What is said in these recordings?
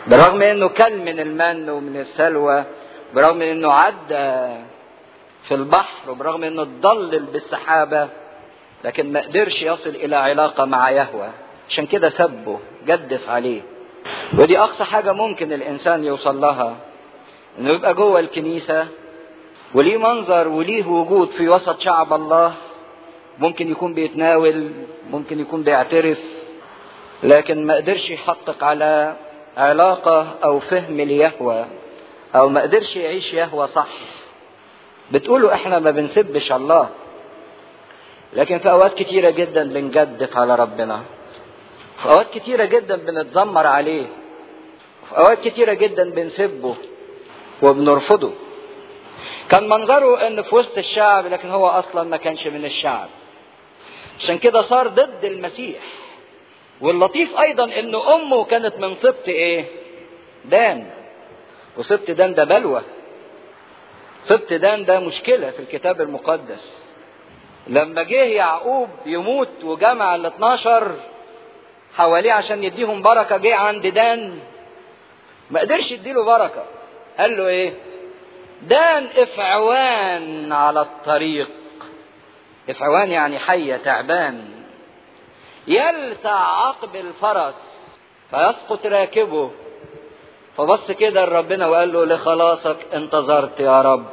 برغم انه كل من المن ومن السلوى برغم انه عدى في البحر وبرغم انه اتضلل بالسحابة لكن ما قدرش يصل الى علاقة مع يهوه عشان كده سبه جدف عليه ودي اقصى حاجة ممكن الانسان يوصل لها انه يبقى جوه الكنيسة وليه منظر وليه وجود في وسط شعب الله ممكن يكون بيتناول ممكن يكون بيعترف لكن ما قدرش يحقق على علاقة او فهم ليهوى او ما قدرش يعيش يهوى صح بتقولوا احنا ما بنسبش الله لكن في اوقات كتيرة جدا بنجدف على ربنا في اوقات كتيرة جدا بنتذمر عليه في اوقات كتيرة جدا بنسبه وبنرفضه كان منظره ان في وسط الشعب لكن هو اصلا ما كانش من الشعب عشان كده صار ضد المسيح واللطيف ايضا ان امه كانت من سبط ايه دان وسبط دان ده بلوى سبط دان ده مشكلة في الكتاب المقدس لما جه يعقوب يموت وجمع ال 12 حواليه عشان يديهم بركة جه عند دان ما قدرش يديله بركة قال له ايه دان افعوان على الطريق افعوان يعني حية تعبان يلسع عقب الفرس فيسقط راكبه فبص كده لربنا وقال له لخلاصك انتظرت يا رب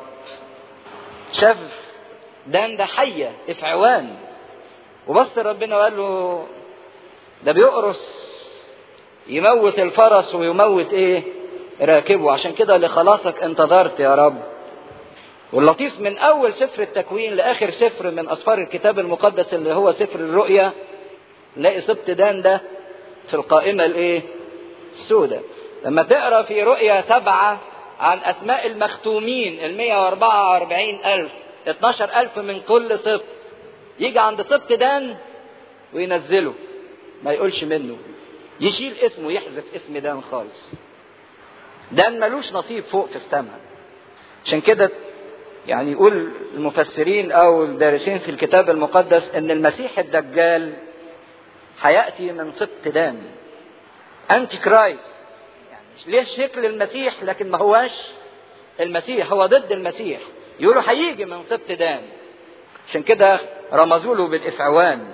شاف دان ده حية افعوان وبص ربنا وقال له ده بيقرص يموت الفرس ويموت ايه راكبه عشان كده لخلاصك انتظرت يا رب واللطيف من اول سفر التكوين لاخر سفر من اسفار الكتاب المقدس اللي هو سفر الرؤيا نلاقي سبط دان ده في القائمة الايه السوداء لما تقرا في رؤيا سبعة عن اسماء المختومين ال 144 الف 12 الف من كل سبط يجي عند سبط دان وينزله ما يقولش منه يشيل اسمه يحذف اسم دان خالص دان ملوش نصيب فوق في السماء عشان كده يعني يقول المفسرين او الدارسين في الكتاب المقدس ان المسيح الدجال هياتي من سبط دان انتي كرايست يعني ليه شكل المسيح لكن ما هواش المسيح هو ضد المسيح يقولوا هيجي من سبط دان عشان كده رمزوا له بالافعوان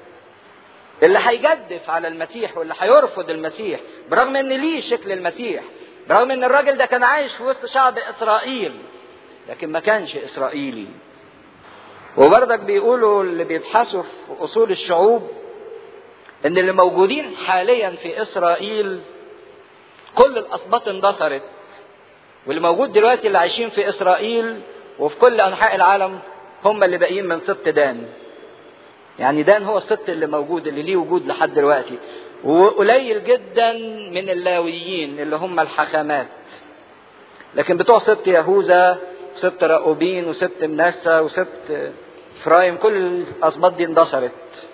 اللي هيجدف على المسيح واللي هيرفض المسيح برغم ان ليه شكل المسيح برغم ان الراجل ده كان عايش في وسط شعب اسرائيل لكن ما كانش اسرائيلي وبرضك بيقولوا اللي بيبحثوا في اصول الشعوب ان اللي موجودين حاليا في اسرائيل كل الاسباط اندثرت واللي موجود دلوقتي اللي عايشين في اسرائيل وفي كل انحاء العالم هم اللي باقيين من سبط دان يعني دان هو السبط اللي موجود اللي ليه وجود لحد دلوقتي وقليل جدا من اللاويين اللي هم الحكمات لكن بتوع سبط يهوذا سبط راؤوبين وسبط منسى وسبط فرايم كل الاسباط دي اندثرت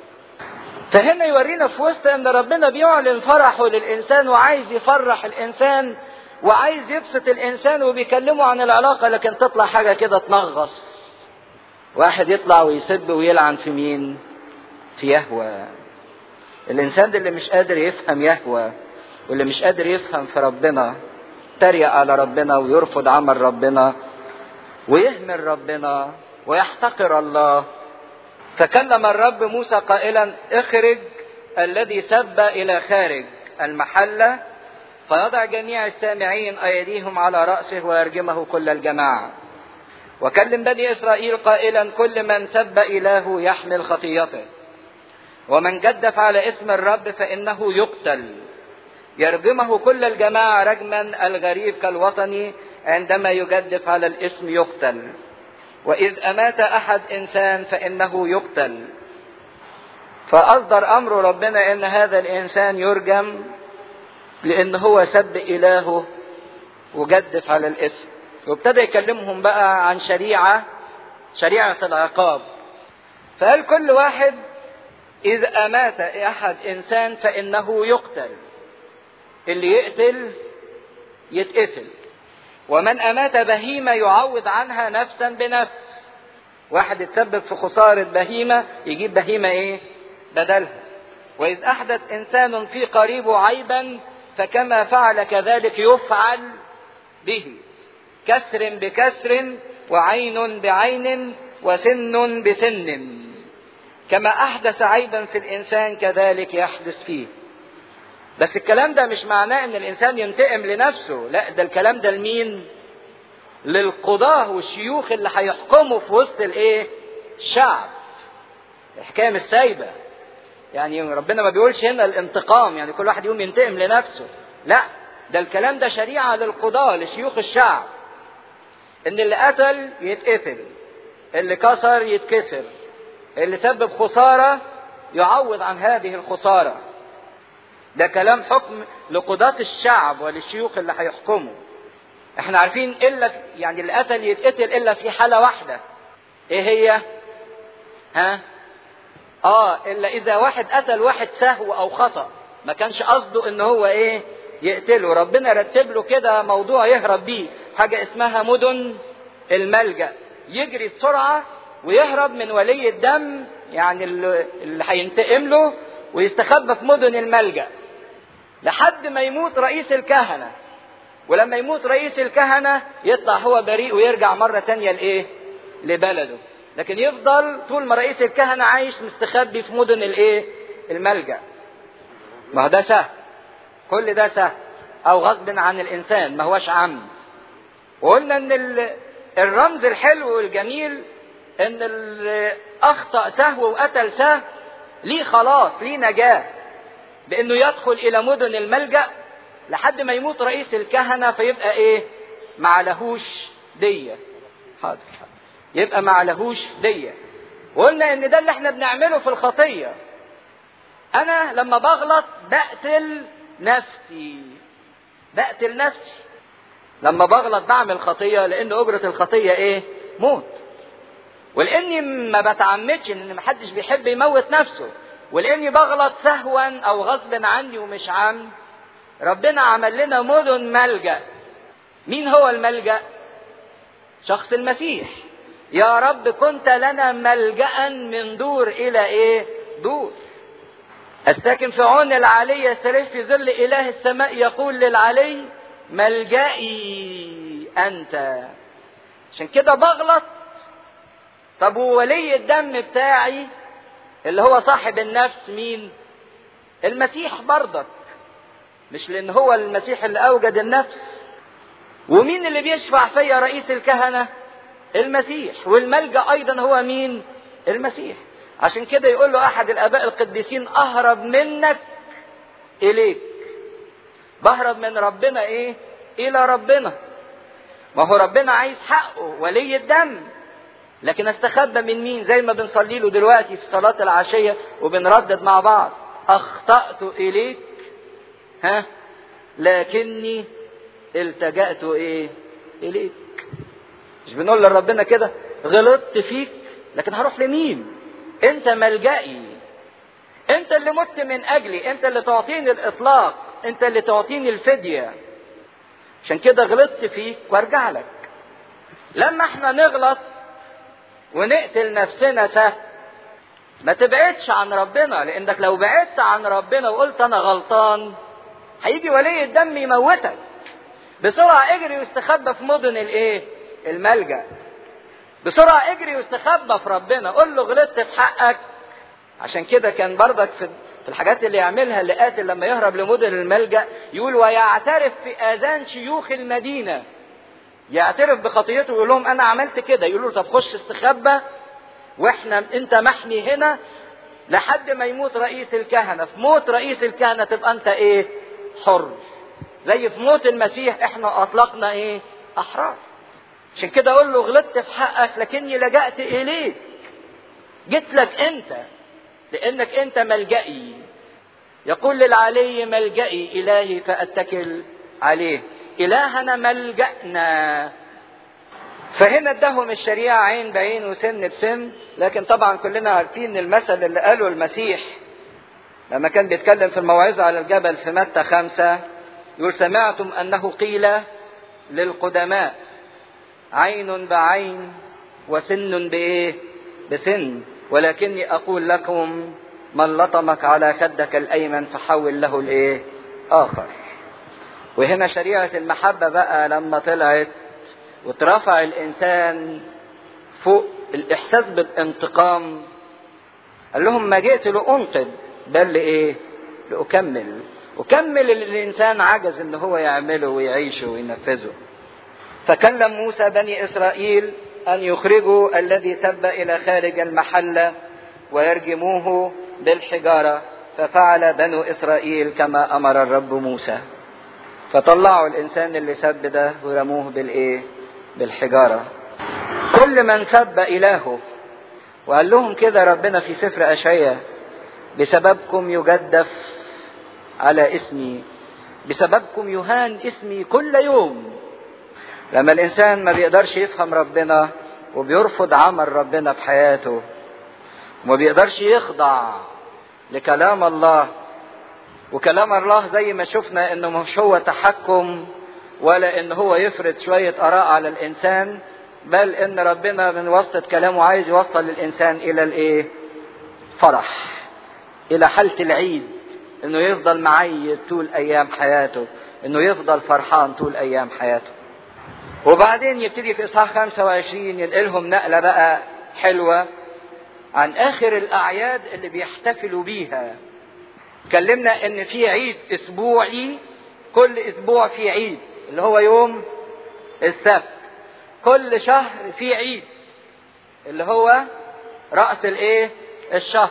فهنا يورينا في وسط ان ربنا بيعلن فرحه للانسان وعايز يفرح الانسان وعايز يبسط الانسان وبيكلمه عن العلاقه لكن تطلع حاجه كده تنغص واحد يطلع ويسب ويلعن في مين في يهوى الانسان ده اللي مش قادر يفهم يهوى واللي مش قادر يفهم في ربنا تريق على ربنا ويرفض عمل ربنا ويهمل ربنا ويحتقر الله فكلم الرب موسى قائلا اخرج الذي سب الى خارج المحله فيضع جميع السامعين ايديهم على راسه ويرجمه كل الجماعه وكلم بني اسرائيل قائلا كل من سب الهه يحمل خطيته ومن جدف على اسم الرب فانه يقتل يرجمه كل الجماعه رجما الغريب كالوطني عندما يجدف على الاسم يقتل واذ امات احد انسان فانه يقتل فاصدر امر ربنا ان هذا الانسان يرجم لان هو سب الهه وجدف على الاسم وابتدى يكلمهم بقى عن شريعه شريعه العقاب فقال كل واحد اذ امات احد انسان فانه يقتل اللي يقتل يتقتل ومن امات بهيمه يعوض عنها نفسا بنفس واحد اتسبب في خساره بهيمه يجيب بهيمه ايه بدلها واذ احدث انسان في قريبه عيبا فكما فعل كذلك يفعل به كسر بكسر وعين بعين وسن بسن كما احدث عيبا في الانسان كذلك يحدث فيه بس الكلام ده مش معناه ان الانسان ينتقم لنفسه لا ده الكلام ده لمين للقضاه والشيوخ اللي هيحكموا في وسط الايه الشعب الحكايه مش سايبه يعني ربنا ما بيقولش هنا الانتقام يعني كل واحد يقوم ينتقم لنفسه لا ده الكلام ده شريعه للقضاه لشيوخ الشعب ان اللي قتل يتقتل اللي كسر يتكسر اللي سبب خساره يعوض عن هذه الخساره ده كلام حكم لقضاة الشعب وللشيوخ اللي هيحكموا احنا عارفين الا يعني اللي قتل يتقتل الا في حالة واحدة ايه هي ها اه الا اذا واحد قتل واحد سهو او خطأ ما كانش قصده ان هو ايه يقتله ربنا رتب له كده موضوع يهرب بيه حاجة اسمها مدن الملجأ يجري بسرعة ويهرب من ولي الدم يعني اللي هينتقم له ويستخبى في مدن الملجأ لحد ما يموت رئيس الكهنة ولما يموت رئيس الكهنة يطلع هو بريء ويرجع مرة تانية لإيه؟ لبلده لكن يفضل طول ما رئيس الكهنة عايش مستخبي في مدن الإيه؟ الملجأ ما هو ده سهل كل ده سهل أو غصب عن الإنسان ما هوش عمد وقلنا إن الرمز الحلو والجميل إن اللي أخطأ سهو وقتل سهو ليه خلاص ليه نجاة بانه يدخل الى مدن الملجأ لحد ما يموت رئيس الكهنة فيبقى ايه معلهوش دية حاضر يبقى معلهوش دية وقلنا ان ده اللي احنا بنعمله في الخطية انا لما بغلط بقتل نفسي بقتل نفسي لما بغلط بعمل خطية لان اجرة الخطية ايه موت ولاني ما بتعمدش ان محدش بيحب يموت نفسه ولاني بغلط سهوا او غصب عني ومش عمد ربنا عمل لنا مدن ملجا مين هو الملجا شخص المسيح يا رب كنت لنا ملجا من دور الى ايه دور الساكن في عون العلي يستريح في ظل اله السماء يقول للعلي ملجئي انت عشان كده بغلط طب وولي الدم بتاعي اللي هو صاحب النفس مين المسيح برضك مش لان هو المسيح اللي اوجد النفس ومين اللي بيشفع فيا رئيس الكهنه المسيح والملجا ايضا هو مين المسيح عشان كده يقول له احد الاباء القديسين اهرب منك اليك بهرب من ربنا ايه الى ربنا ما هو ربنا عايز حقه ولي الدم لكن استخبى من مين زي ما بنصلي له دلوقتي في صلاة العشية وبنردد مع بعض أخطأت إليك ها لكني التجأت إيه إليك مش بنقول لربنا كده غلطت فيك لكن هروح لمين انت ملجئي انت اللي مت من اجلي انت اللي تعطيني الاطلاق انت اللي تعطيني الفدية عشان كده غلطت فيك وارجع لك لما احنا نغلط ونقتل نفسنا سهل ما تبعدش عن ربنا لانك لو بعدت عن ربنا وقلت انا غلطان هيجي ولي الدم يموتك بسرعة اجري واستخبى في مدن الايه الملجأ بسرعة اجري واستخبى في ربنا قول له غلطت في حقك عشان كده كان بردك في في الحاجات اللي يعملها اللي قاتل لما يهرب لمدن الملجأ يقول ويعترف في اذان شيوخ المدينه يعترف بخطيته ويقول لهم انا عملت كده يقولوا له طب خش استخبى واحنا انت محمي هنا لحد ما يموت رئيس الكهنه في موت رئيس الكهنه تبقى انت ايه حر زي في موت المسيح احنا اطلقنا ايه احرار عشان كده اقول له غلطت في حقك لكني لجأت اليك جيت لك انت لانك انت ملجئي يقول للعلي ملجئي الهي فاتكل عليه إلهنا ملجأنا فهنا ادهم الشريعة عين بعين وسن بسن لكن طبعا كلنا عارفين المثل اللي قاله المسيح لما كان بيتكلم في الموعظة على الجبل في متى خمسة يقول سمعتم أنه قيل للقدماء عين بعين وسن بإيه بسن ولكني أقول لكم من لطمك على خدك الأيمن فحول له الإيه آخر وهنا شريعة المحبة بقى لما طلعت وترفع الإنسان فوق الإحساس بالانتقام قال لهم ما جئت لأنقذ بل لإيه؟ لأكمل أكمل اللي الإنسان عجز إن هو يعمله ويعيشه وينفذه فكلم موسى بني إسرائيل أن يخرجوا الذي سب إلى خارج المحلة ويرجموه بالحجارة ففعل بنو إسرائيل كما أمر الرب موسى فطلعوا الإنسان اللي سب ده ورموه بالإيه؟ بالحجارة كل من سب إلهه وقال لهم كده ربنا في سفر أشعية بسببكم يجدف على اسمي بسببكم يهان اسمي كل يوم لما الإنسان ما بيقدرش يفهم ربنا وبيرفض عمل ربنا في حياته وما بيقدرش يخضع لكلام الله وكلام الله زي ما شفنا انه مش هو تحكم ولا ان هو يفرض شوية اراء على الانسان بل ان ربنا من وسط كلامه عايز يوصل الانسان الى الايه فرح الى حالة العيد انه يفضل معيد طول ايام حياته انه يفضل فرحان طول ايام حياته وبعدين يبتدي في اصحاح 25 ينقلهم نقلة بقى حلوة عن اخر الاعياد اللي بيحتفلوا بيها اتكلمنا ان في عيد اسبوعي كل اسبوع في عيد اللي هو يوم السبت كل شهر في عيد اللي هو رأس الايه الشهر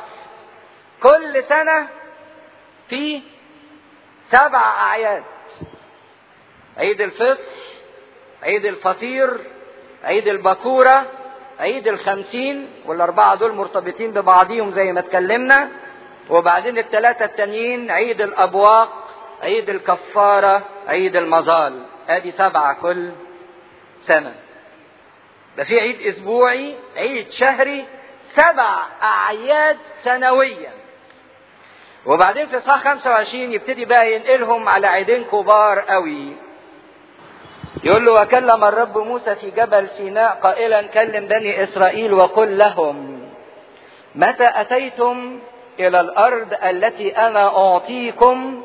كل سنة في سبع اعياد عيد الفصح عيد الفطير عيد البكورة عيد الخمسين والأربعة دول مرتبطين ببعضهم زي ما اتكلمنا وبعدين الثلاثة التانيين عيد الأبواق عيد الكفارة عيد المظال ادي سبعة كل سنة ده في عيد اسبوعي عيد شهري سبع اعياد سنويا وبعدين في صح 25 يبتدي بقى ينقلهم على عيدين كبار قوي يقول له وكلم الرب موسى في جبل سيناء قائلا كلم بني اسرائيل وقل لهم متى اتيتم الى الارض التي انا اعطيكم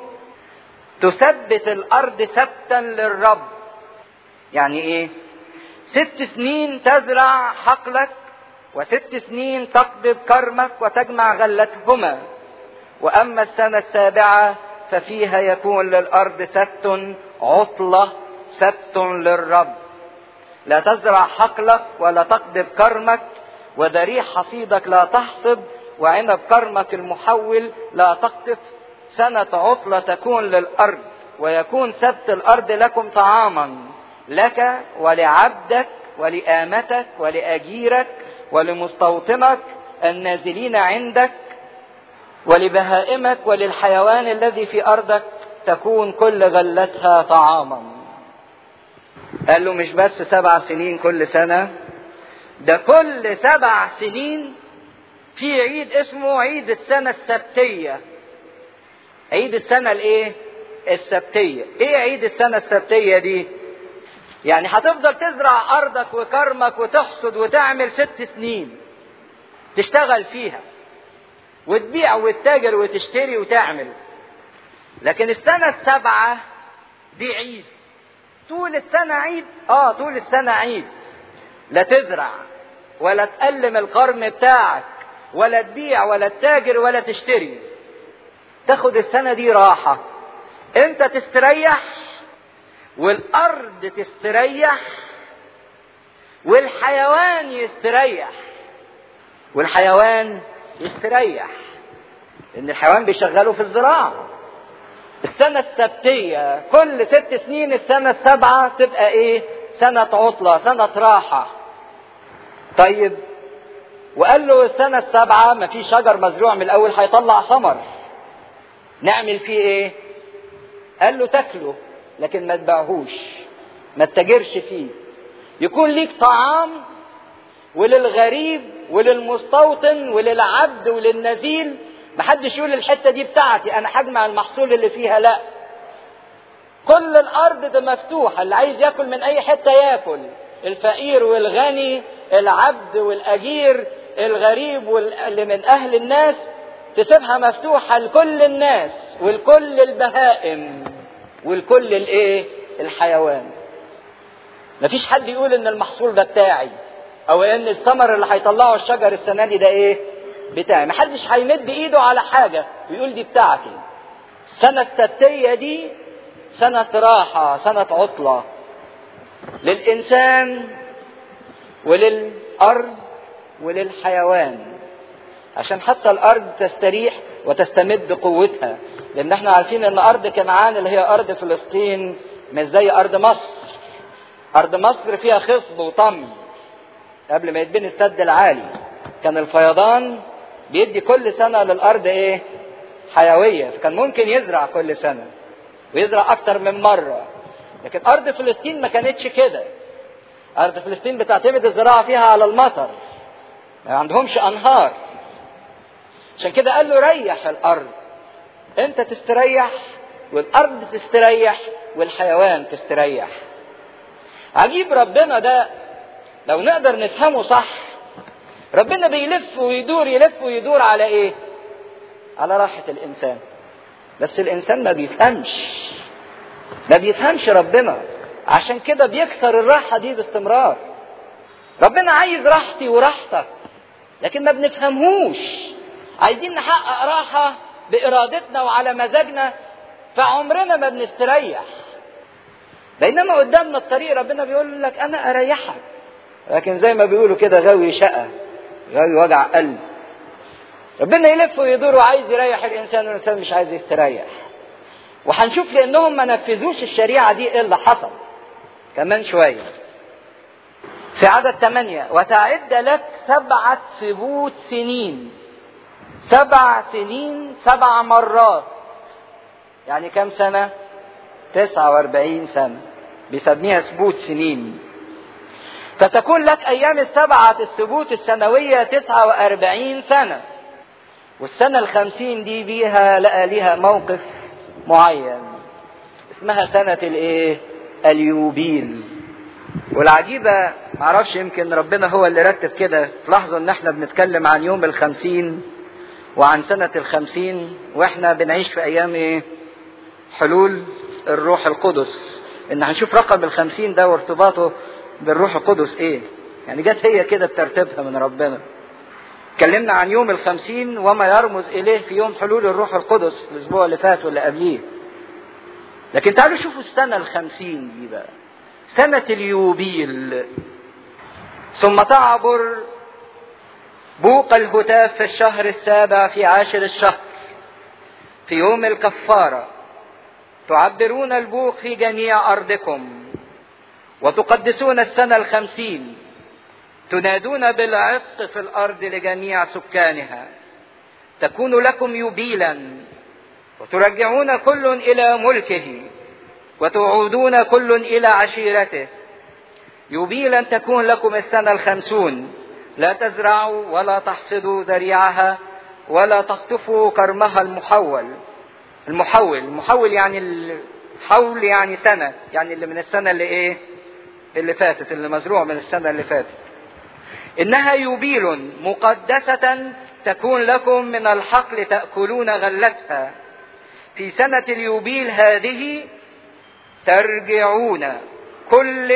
تثبت الارض ثبتا للرب يعني ايه ست سنين تزرع حقلك وست سنين تقبض كرمك وتجمع غلتهما واما السنه السابعه ففيها يكون للارض سبت عطله سبت للرب لا تزرع حقلك ولا تقبض كرمك ودريح حصيدك لا تحصد وعنب كرمك المحول لا تقطف سنة عطلة تكون للأرض ويكون سبت الأرض لكم طعاما لك ولعبدك ولآمتك ولأجيرك ولمستوطنك النازلين عندك ولبهائمك وللحيوان الذي في أرضك تكون كل غلتها طعاما قال له مش بس سبع سنين كل سنة ده كل سبع سنين في عيد اسمه عيد السنة السبتية عيد السنة الايه السبتية ايه عيد السنة السبتية دي يعني هتفضل تزرع ارضك وكرمك وتحصد وتعمل ست سنين تشتغل فيها وتبيع وتتاجر وتشتري وتعمل لكن السنة السابعة دي عيد طول السنة عيد اه طول السنة عيد لا تزرع ولا تقلم القرم بتاعك ولا تبيع ولا تتاجر ولا تشتري تاخد السنة دي راحة انت تستريح والارض تستريح والحيوان يستريح والحيوان يستريح لان الحيوان بيشغله في الزراعة السنة السبتية كل ست سنين السنة السابعة تبقى ايه سنة عطلة سنة راحة طيب وقال له السنة السابعة ما في شجر مزروع من الأول هيطلع ثمر نعمل فيه إيه؟ قال له تاكله لكن ما تبيعهوش ما تتاجرش فيه يكون ليك طعام وللغريب وللمستوطن وللعبد وللنزيل محدش يقول الحتة دي بتاعتي أنا هجمع المحصول اللي فيها لا كل الأرض ده مفتوحة اللي عايز ياكل من أي حتة ياكل الفقير والغني العبد والأجير الغريب واللي من أهل الناس تسيبها مفتوحة لكل الناس ولكل البهائم ولكل الايه الحيوان مفيش حد يقول ان المحصول ده بتاعي او ان الثمر اللي هيطلعه الشجر السنه دي ده ايه بتاعي محدش هيمد ايده على حاجه ويقول دي بتاعتي السنه السبتيه دي سنه راحه سنه عطله للانسان وللارض وللحيوان عشان حتى الارض تستريح وتستمد قوتها لان احنا عارفين ان ارض كنعان اللي هي ارض فلسطين مش زي ارض مصر ارض مصر فيها خصب وطمي قبل ما يتبني السد العالي كان الفيضان بيدي كل سنة للأرض إيه؟ حيوية فكان ممكن يزرع كل سنة ويزرع أكتر من مرة لكن أرض فلسطين ما كانتش كده أرض فلسطين بتعتمد الزراعة فيها على المطر ما عندهمش أنهار عشان كده قال له ريح الأرض أنت تستريح والأرض تستريح والحيوان تستريح عجيب ربنا ده لو نقدر نفهمه صح ربنا بيلف ويدور يلف ويدور على ايه على راحة الانسان بس الانسان ما بيفهمش ما بيفهمش ربنا عشان كده بيكسر الراحة دي باستمرار ربنا عايز راحتي وراحتك لكن ما بنفهمهوش عايزين نحقق راحة بإرادتنا وعلى مزاجنا فعمرنا ما بنستريح بينما قدامنا الطريق ربنا بيقول لك أنا أريحك لكن زي ما بيقولوا كده غاوي شقة غاوي وجع قلب ربنا يلف ويدور وعايز يريح الانسان والانسان مش عايز يستريح وهنشوف لانهم ما نفذوش الشريعه دي ايه اللي حصل كمان شويه في عدد ثمانية وتعد لك سبعة سبوت سنين سبع سنين سبع مرات يعني كم سنة تسعة واربعين سنة بيسميها سبوت سنين فتكون لك أيام السبعة السبوت السنوية تسعة وأربعين سنة والسنة الخمسين دي بيها لقى ليها موقف معين اسمها سنة الايه اليوبيل والعجيبة معرفش يمكن ربنا هو اللي رتب كده تلاحظوا ان احنا بنتكلم عن يوم الخمسين وعن سنة الخمسين واحنا بنعيش في ايام ايه حلول الروح القدس ان هنشوف رقم الخمسين ده وارتباطه بالروح القدس ايه يعني جت هي كده بترتيبها من ربنا اتكلمنا عن يوم الخمسين وما يرمز اليه في يوم حلول الروح القدس الاسبوع اللي فات واللي قبليه لكن تعالوا شوفوا السنة الخمسين دي بقى سنة اليوبيل ثم تعبر بوق الهتاف في الشهر السابع في عاشر الشهر في يوم الكفارة تعبرون البوق في جميع أرضكم وتقدسون السنة الخمسين تنادون بالعتق في الأرض لجميع سكانها تكون لكم يبيلا وترجعون كل إلى ملكه وتعودون كل إلى عشيرته يبيلا تكون لكم السنة الخمسون لا تزرعوا ولا تحصدوا ذريعها ولا تقطفوا كرمها المحول المحول المحول يعني الحول يعني سنة يعني اللي من السنة اللي ايه اللي فاتت اللي مزروع من السنة اللي فاتت إنها يبيل مقدسة تكون لكم من الحقل تأكلون غلتها في سنة اليوبيل هذه ترجعون كل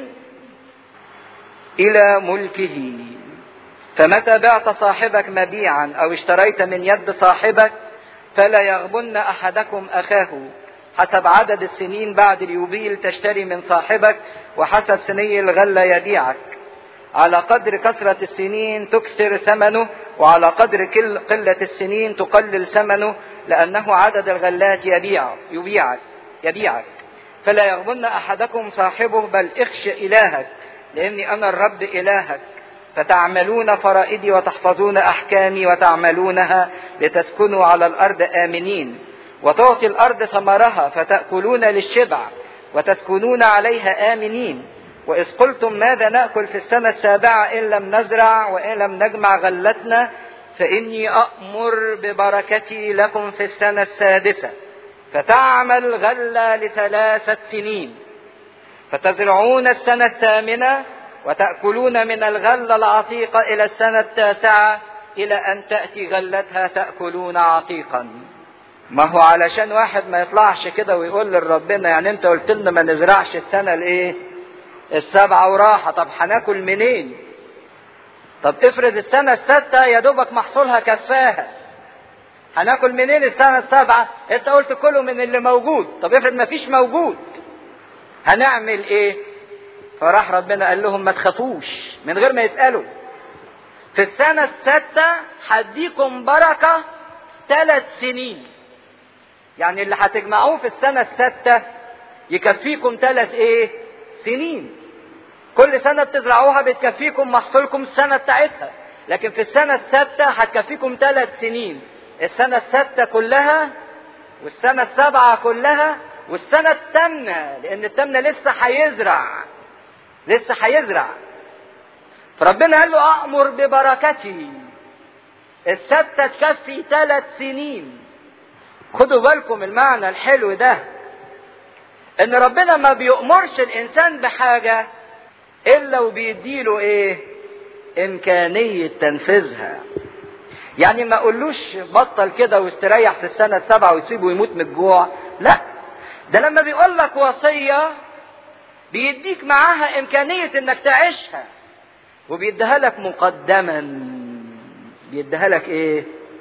إلى ملكه فمتى بعت صاحبك مبيعا أو اشتريت من يد صاحبك فلا يغبن أحدكم أخاه حسب عدد السنين بعد اليوبيل تشتري من صاحبك وحسب سني الغلة يبيعك على قدر كثرة السنين تكسر ثمنه وعلى قدر كل قلة السنين تقلل ثمنه لأنه عدد الغلات يبيع يبيعك يبيعك فلا يغبن أحدكم صاحبه بل اخش إلهك لأني أنا الرب إلهك فتعملون فرائدي وتحفظون أحكامي وتعملونها لتسكنوا على الأرض آمنين وتعطي الأرض ثمرها فتأكلون للشبع وتسكنون عليها آمنين وإذ قلتم ماذا نأكل في السنة السابعة إن لم نزرع وإن لم نجمع غلتنا فإني أأمر ببركتي لكم في السنة السادسة فتعمل غلة لثلاثة سنين فتزرعون السنة الثامنة وتأكلون من الغلة العتيقة إلى السنة التاسعة إلى أن تأتي غلتها تأكلون عتيقا ما هو علشان واحد ما يطلعش كده ويقول لربنا يعني انت قلت لنا ما نزرعش السنه الايه السبعه وراحه طب هناكل منين طب افرض السنه السادسه يا دوبك محصولها كفاها هناكل منين السنه السابعه انت قلت كله من اللي موجود طب افرض ما فيش موجود هنعمل ايه فراح ربنا قال لهم ما تخافوش من غير ما يسالوا في السنه السادسه هديكم بركه ثلاث سنين يعني اللي هتجمعوه في السنة السادسة يكفيكم ثلاث ايه؟ سنين. كل سنة بتزرعوها بتكفيكم محصولكم السنة بتاعتها. لكن في السنة السادسة هتكفيكم ثلاث سنين. السنة السادسة كلها والسنة السابعة كلها والسنة الثامنة لأن الثامنة لسه هيزرع. لسه هيزرع. فربنا قال له أأمر ببركتي. السادسة تكفي ثلاث سنين. خدوا بالكم المعنى الحلو ده ان ربنا ما بيأمرش الانسان بحاجة الا وبيديله ايه امكانية تنفيذها يعني ما اقولوش بطل كده واستريح في السنة السابعة ويسيبه يموت من الجوع لا ده لما بيقول لك وصية بيديك معاها امكانية انك تعيشها وبيديها لك مقدما بيديها لك ايه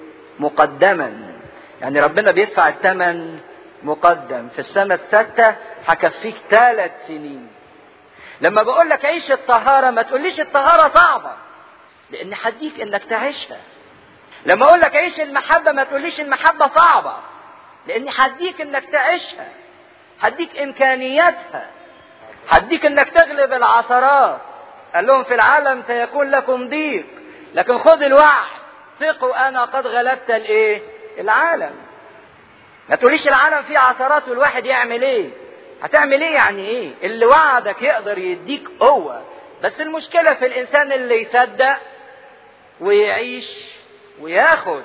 مقدما يعني ربنا بيدفع الثمن مقدم في السنة السادسة هكفيك ثلاث سنين لما بقول لك عيش الطهارة ما تقوليش الطهارة صعبة لأن هديك إنك تعيشها لما أقول لك عيش المحبة ما تقوليش المحبة صعبة لأني هديك إنك تعيشها هديك إمكانياتها هديك إنك تغلب العثرات قال لهم في العالم سيكون لكم ضيق لكن خذ الوعد ثقوا أنا قد غلبت الإيه؟ العالم ما تقوليش العالم فيه عثرات والواحد يعمل ايه هتعمل ايه يعني ايه اللي وعدك يقدر يديك قوة بس المشكلة في الانسان اللي يصدق ويعيش وياخد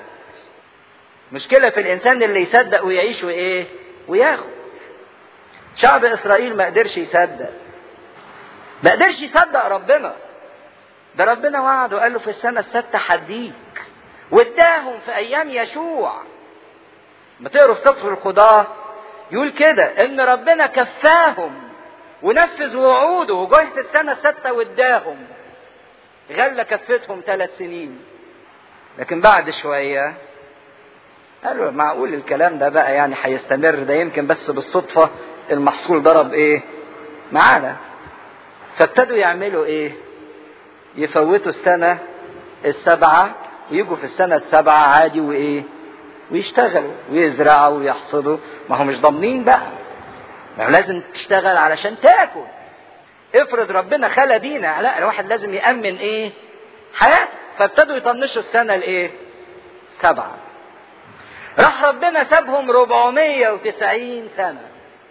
مشكلة في الانسان اللي يصدق ويعيش وايه وياخد شعب اسرائيل ما قدرش يصدق ما قدرش يصدق ربنا ده ربنا وعده وقال له في السنة السادسة هديك واداهم في ايام يشوع ما تقروا في سفر القضاة يقول كده ان ربنا كفاهم ونفذ وعوده وجه في السنة السادسة واداهم غلى كفتهم ثلاث سنين لكن بعد شوية قالوا معقول الكلام ده بقى يعني هيستمر ده يمكن بس بالصدفة المحصول ضرب ايه معانا فابتدوا يعملوا ايه يفوتوا السنة السبعة يجوا في السنة السابعة عادي وإيه؟ ويشتغلوا ويزرعوا ويحصدوا ما هو مش ضامنين بقى ما هو لازم تشتغل علشان تاكل افرض ربنا خلى بينا لا الواحد لازم يأمن ايه؟ حياته فابتدوا يطنشوا السنة الايه؟ سبعة راح ربنا سابهم 490 سنة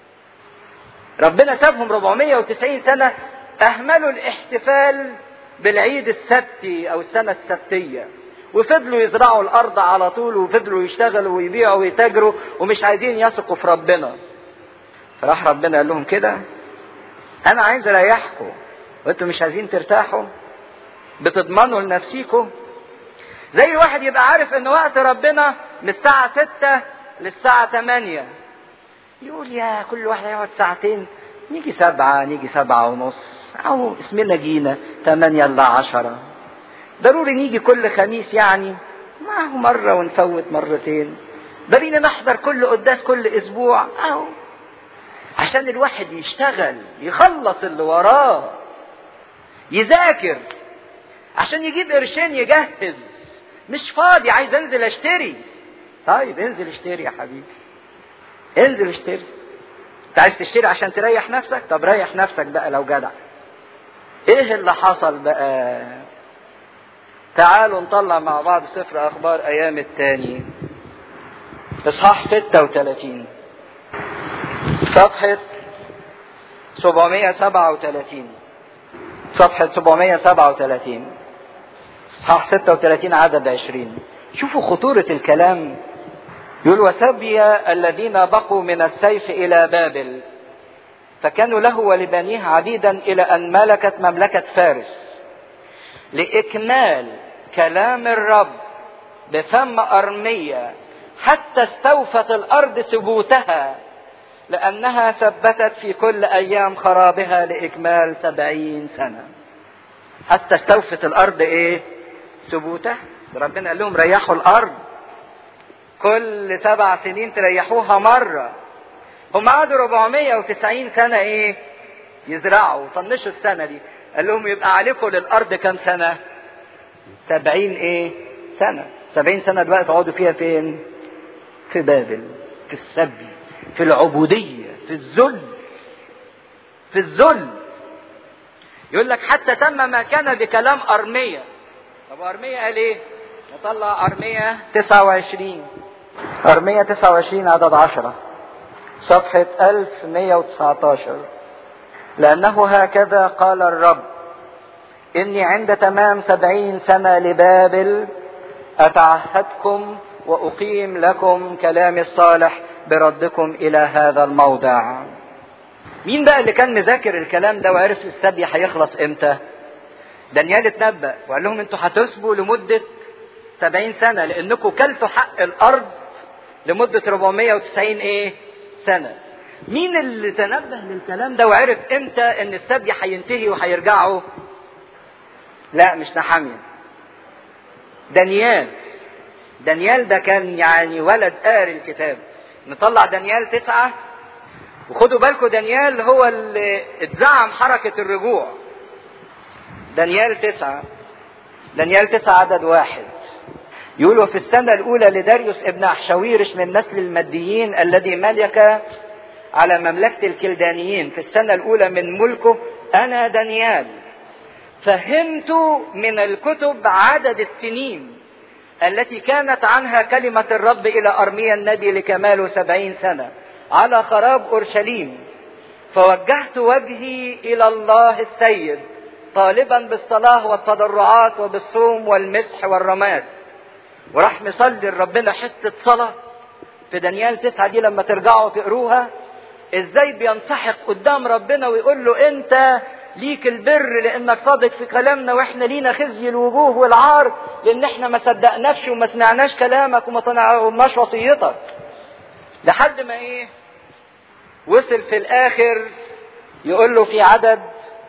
ربنا سابهم 490 سنة أهملوا الاحتفال بالعيد السبتي أو السنة السبتية وفضلوا يزرعوا الارض على طول وفضلوا يشتغلوا ويبيعوا ويتاجروا ومش عايزين يثقوا في ربنا فراح ربنا قال لهم كده انا عايز اريحكم وانتوا مش عايزين ترتاحوا بتضمنوا لنفسيكم زي واحد يبقى عارف ان وقت ربنا من الساعة ستة للساعة تمانية يقول يا كل واحد هيقعد ساعتين نيجي سبعة نيجي سبعة ونص أو اسمنا جينا تمانية إلا عشرة ضروري نيجي كل خميس يعني معه مرة ونفوت مرتين ضروري نحضر كل قداس كل أسبوع أو عشان الواحد يشتغل يخلص اللي وراه يذاكر عشان يجيب قرشين يجهز مش فاضي عايز انزل اشتري طيب انزل اشتري يا حبيبي انزل اشتري انت عايز تشتري عشان تريح نفسك طب ريح نفسك بقى لو جدع ايه اللي حصل بقى تعالوا نطلع مع بعض سفر اخبار ايام التاني اصحاح 36 صفحة 737 صفحة 737 اصحاح 36 عدد 20 شوفوا خطورة الكلام يقول وسبي الذين بقوا من السيف إلى بابل فكانوا له ولبنيه عبيدا إلى أن ملكت مملكة فارس لإكمال كلام الرب بفم أرمية حتى استوفت الارض ثبوتها لانها ثبتت في كل ايام خرابها لاكمال سبعين سنه حتى استوفت الارض ايه ثبوتها ربنا قال لهم ريحوا الارض كل سبع سنين تريحوها مرة هم قعدوا 490 سنة ايه يزرعوا طنشوا السنة دي قال لهم يبقى عليكم للأرض كام سنة 70 ايه سنة 70 سنة دلوقتي تقعدوا فيها فين في بابل في السبي في العبودية في الذل في الذل يقول لك حتى تم ما كان بكلام أرمية طب أرمية قال ايه نطلع أرمية 29 أرمية 29 عدد 10 صفحة 1119 لأنه هكذا قال الرب إني عند تمام سبعين سنة لبابل أتعهدكم وأقيم لكم كلامي الصالح بردكم إلى هذا الموضع مين بقى اللي كان مذاكر الكلام ده وعرف السبي هيخلص امتى دانيال اتنبأ وقال لهم انتوا هتسبوا لمدة سبعين سنة لانكم كلتوا حق الارض لمدة 490 ايه سنة مين اللي تنبه للكلام ده وعرف امتى ان السبي هينتهي وهيرجعوا لا مش نحامية دانيال دانيال ده كان يعني ولد قاري الكتاب نطلع دانيال تسعة وخدوا بالكم دانيال هو اللي اتزعم حركة الرجوع دانيال تسعة دانيال تسعة عدد واحد يقول وفي السنة الأولى لداريوس ابن أحشاويرش من نسل الماديين الذي ملك على مملكة الكلدانيين في السنة الأولى من ملكه أنا دانيال فهمت من الكتب عدد السنين التي كانت عنها كلمة الرب إلى أرميا النبي لكماله سبعين سنة على خراب أورشليم فوجهت وجهي إلى الله السيد طالبا بالصلاة والتضرعات وبالصوم والمسح والرماد وراح مصلي لربنا حتة صلاة في دانيال تسعة دي لما ترجعوا تقروها ازاي بينسحق قدام ربنا ويقول له انت ليك البر لانك صادق في كلامنا واحنا لينا خزي الوجوه والعار لان احنا ما صدقناكش وما سمعناش كلامك وما طنعناش وصيتك لحد ما ايه وصل في الاخر يقول له في عدد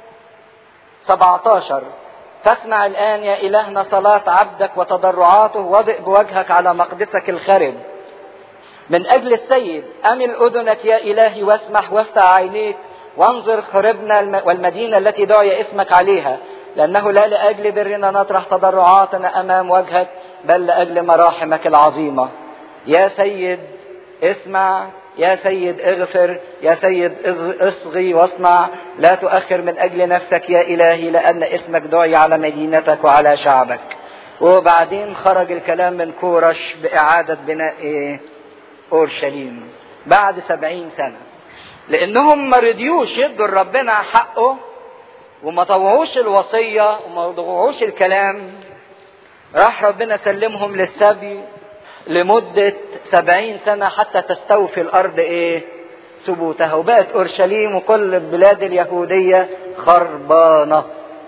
17 فاسمع الآن يا إلهنا صلاة عبدك وتضرعاته وضئ بوجهك على مقدسك الخرب من أجل السيد أمل أذنك يا إلهي واسمح وافتح عينيك وانظر خربنا والمدينة التي دعي اسمك عليها لأنه لا لأجل برنا نطرح تضرعاتنا أمام وجهك بل لأجل مراحمك العظيمة يا سيد اسمع يا سيد اغفر يا سيد اصغي واصنع لا تؤخر من اجل نفسك يا الهي لان اسمك دعي على مدينتك وعلى شعبك وبعدين خرج الكلام من كورش باعادة بناء ايه اورشليم بعد سبعين سنة لانهم ما رضيوش يدوا لربنا حقه وما طوعوش الوصية وما طوعوش الكلام راح ربنا سلمهم للسبي لمدة سبعين سنة حتى تستوفي الأرض إيه ثبوتها وبقت أورشليم وكل البلاد اليهودية خربانة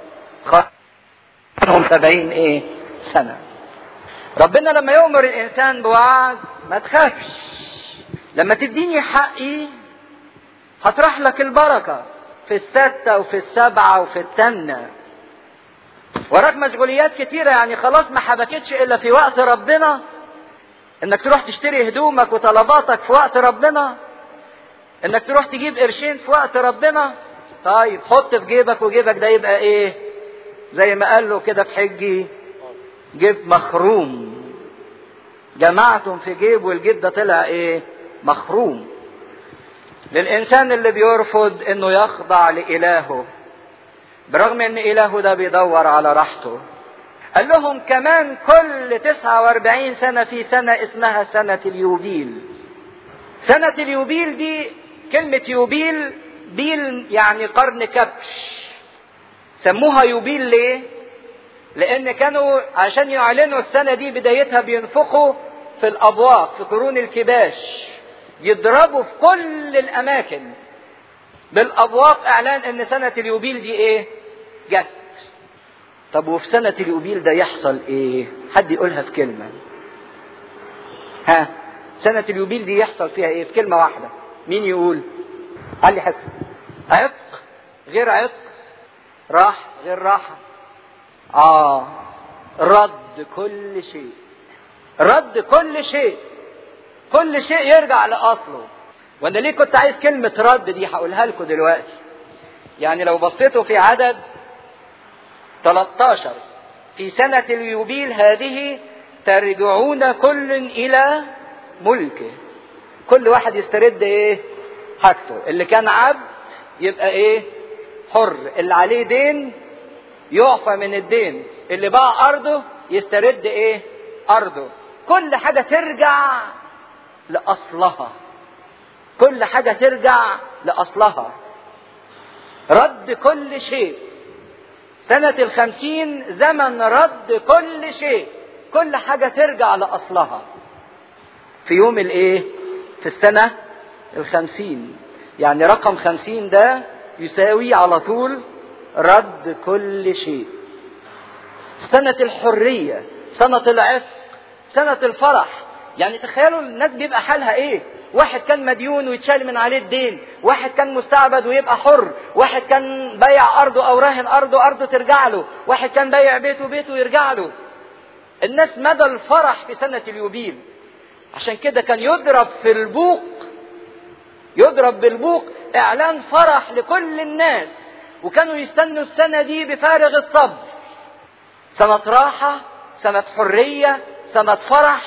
خربانهم سبعين إيه سنة ربنا لما يؤمر الإنسان بوعد ما تخافش لما تديني حقي هطرح لك البركة في الستة وفي السبعة وفي التامنة وراك مشغوليات كتيرة يعني خلاص ما حبكتش إلا في وقت ربنا انك تروح تشتري هدومك وطلباتك في وقت ربنا انك تروح تجيب قرشين في وقت ربنا طيب حط في جيبك وجيبك ده يبقى ايه زي ما قال له كده في حجي جيب مخروم جمعتم في جيب والجيب ده طلع ايه مخروم للانسان اللي بيرفض انه يخضع لالهه برغم ان الهه ده بيدور على راحته قال لهم كمان كل 49 سنة في سنة اسمها سنة اليوبيل سنة اليوبيل دي كلمة يوبيل بيل يعني قرن كبش سموها يوبيل ليه لان كانوا عشان يعلنوا السنة دي بدايتها بينفخوا في الابواق في قرون الكباش يضربوا في كل الاماكن بالابواق اعلان ان سنة اليوبيل دي ايه جت طب وفي سنة اليوبيل ده يحصل ايه حد يقولها في كلمة ها سنة اليوبيل دي يحصل فيها ايه في كلمة واحدة مين يقول قال لي حسن عتق غير عتق راح غير راحة اه رد كل شيء رد كل شيء كل شيء يرجع لأصله وانا ليه كنت عايز كلمة رد دي هقولها لكم دلوقتي يعني لو بصيتوا في عدد 13 في سنة اليوبيل هذه ترجعون كل إلى ملكه كل واحد يسترد ايه حاجته اللي كان عبد يبقى ايه حر اللي عليه دين يعفى من الدين اللي باع ارضه يسترد ايه ارضه كل حاجة ترجع لأصلها كل حاجة ترجع لأصلها رد كل شيء سنة الخمسين زمن رد كل شيء كل حاجة ترجع لأصلها في يوم الايه في السنة الخمسين يعني رقم خمسين ده يساوي على طول رد كل شيء سنة الحرية سنة العفق سنة الفرح يعني تخيلوا الناس بيبقى حالها ايه واحد كان مديون ويتشال من عليه الدين واحد كان مستعبد ويبقى حر واحد كان بايع ارضه او راهن ارضه ارضه ترجع له واحد كان بايع بيته بيته يرجع له الناس مدى الفرح في سنة اليوبيل عشان كده كان يضرب في البوق يضرب بالبوق اعلان فرح لكل الناس وكانوا يستنوا السنة دي بفارغ الصبر سنة راحة سنة حرية سنة فرح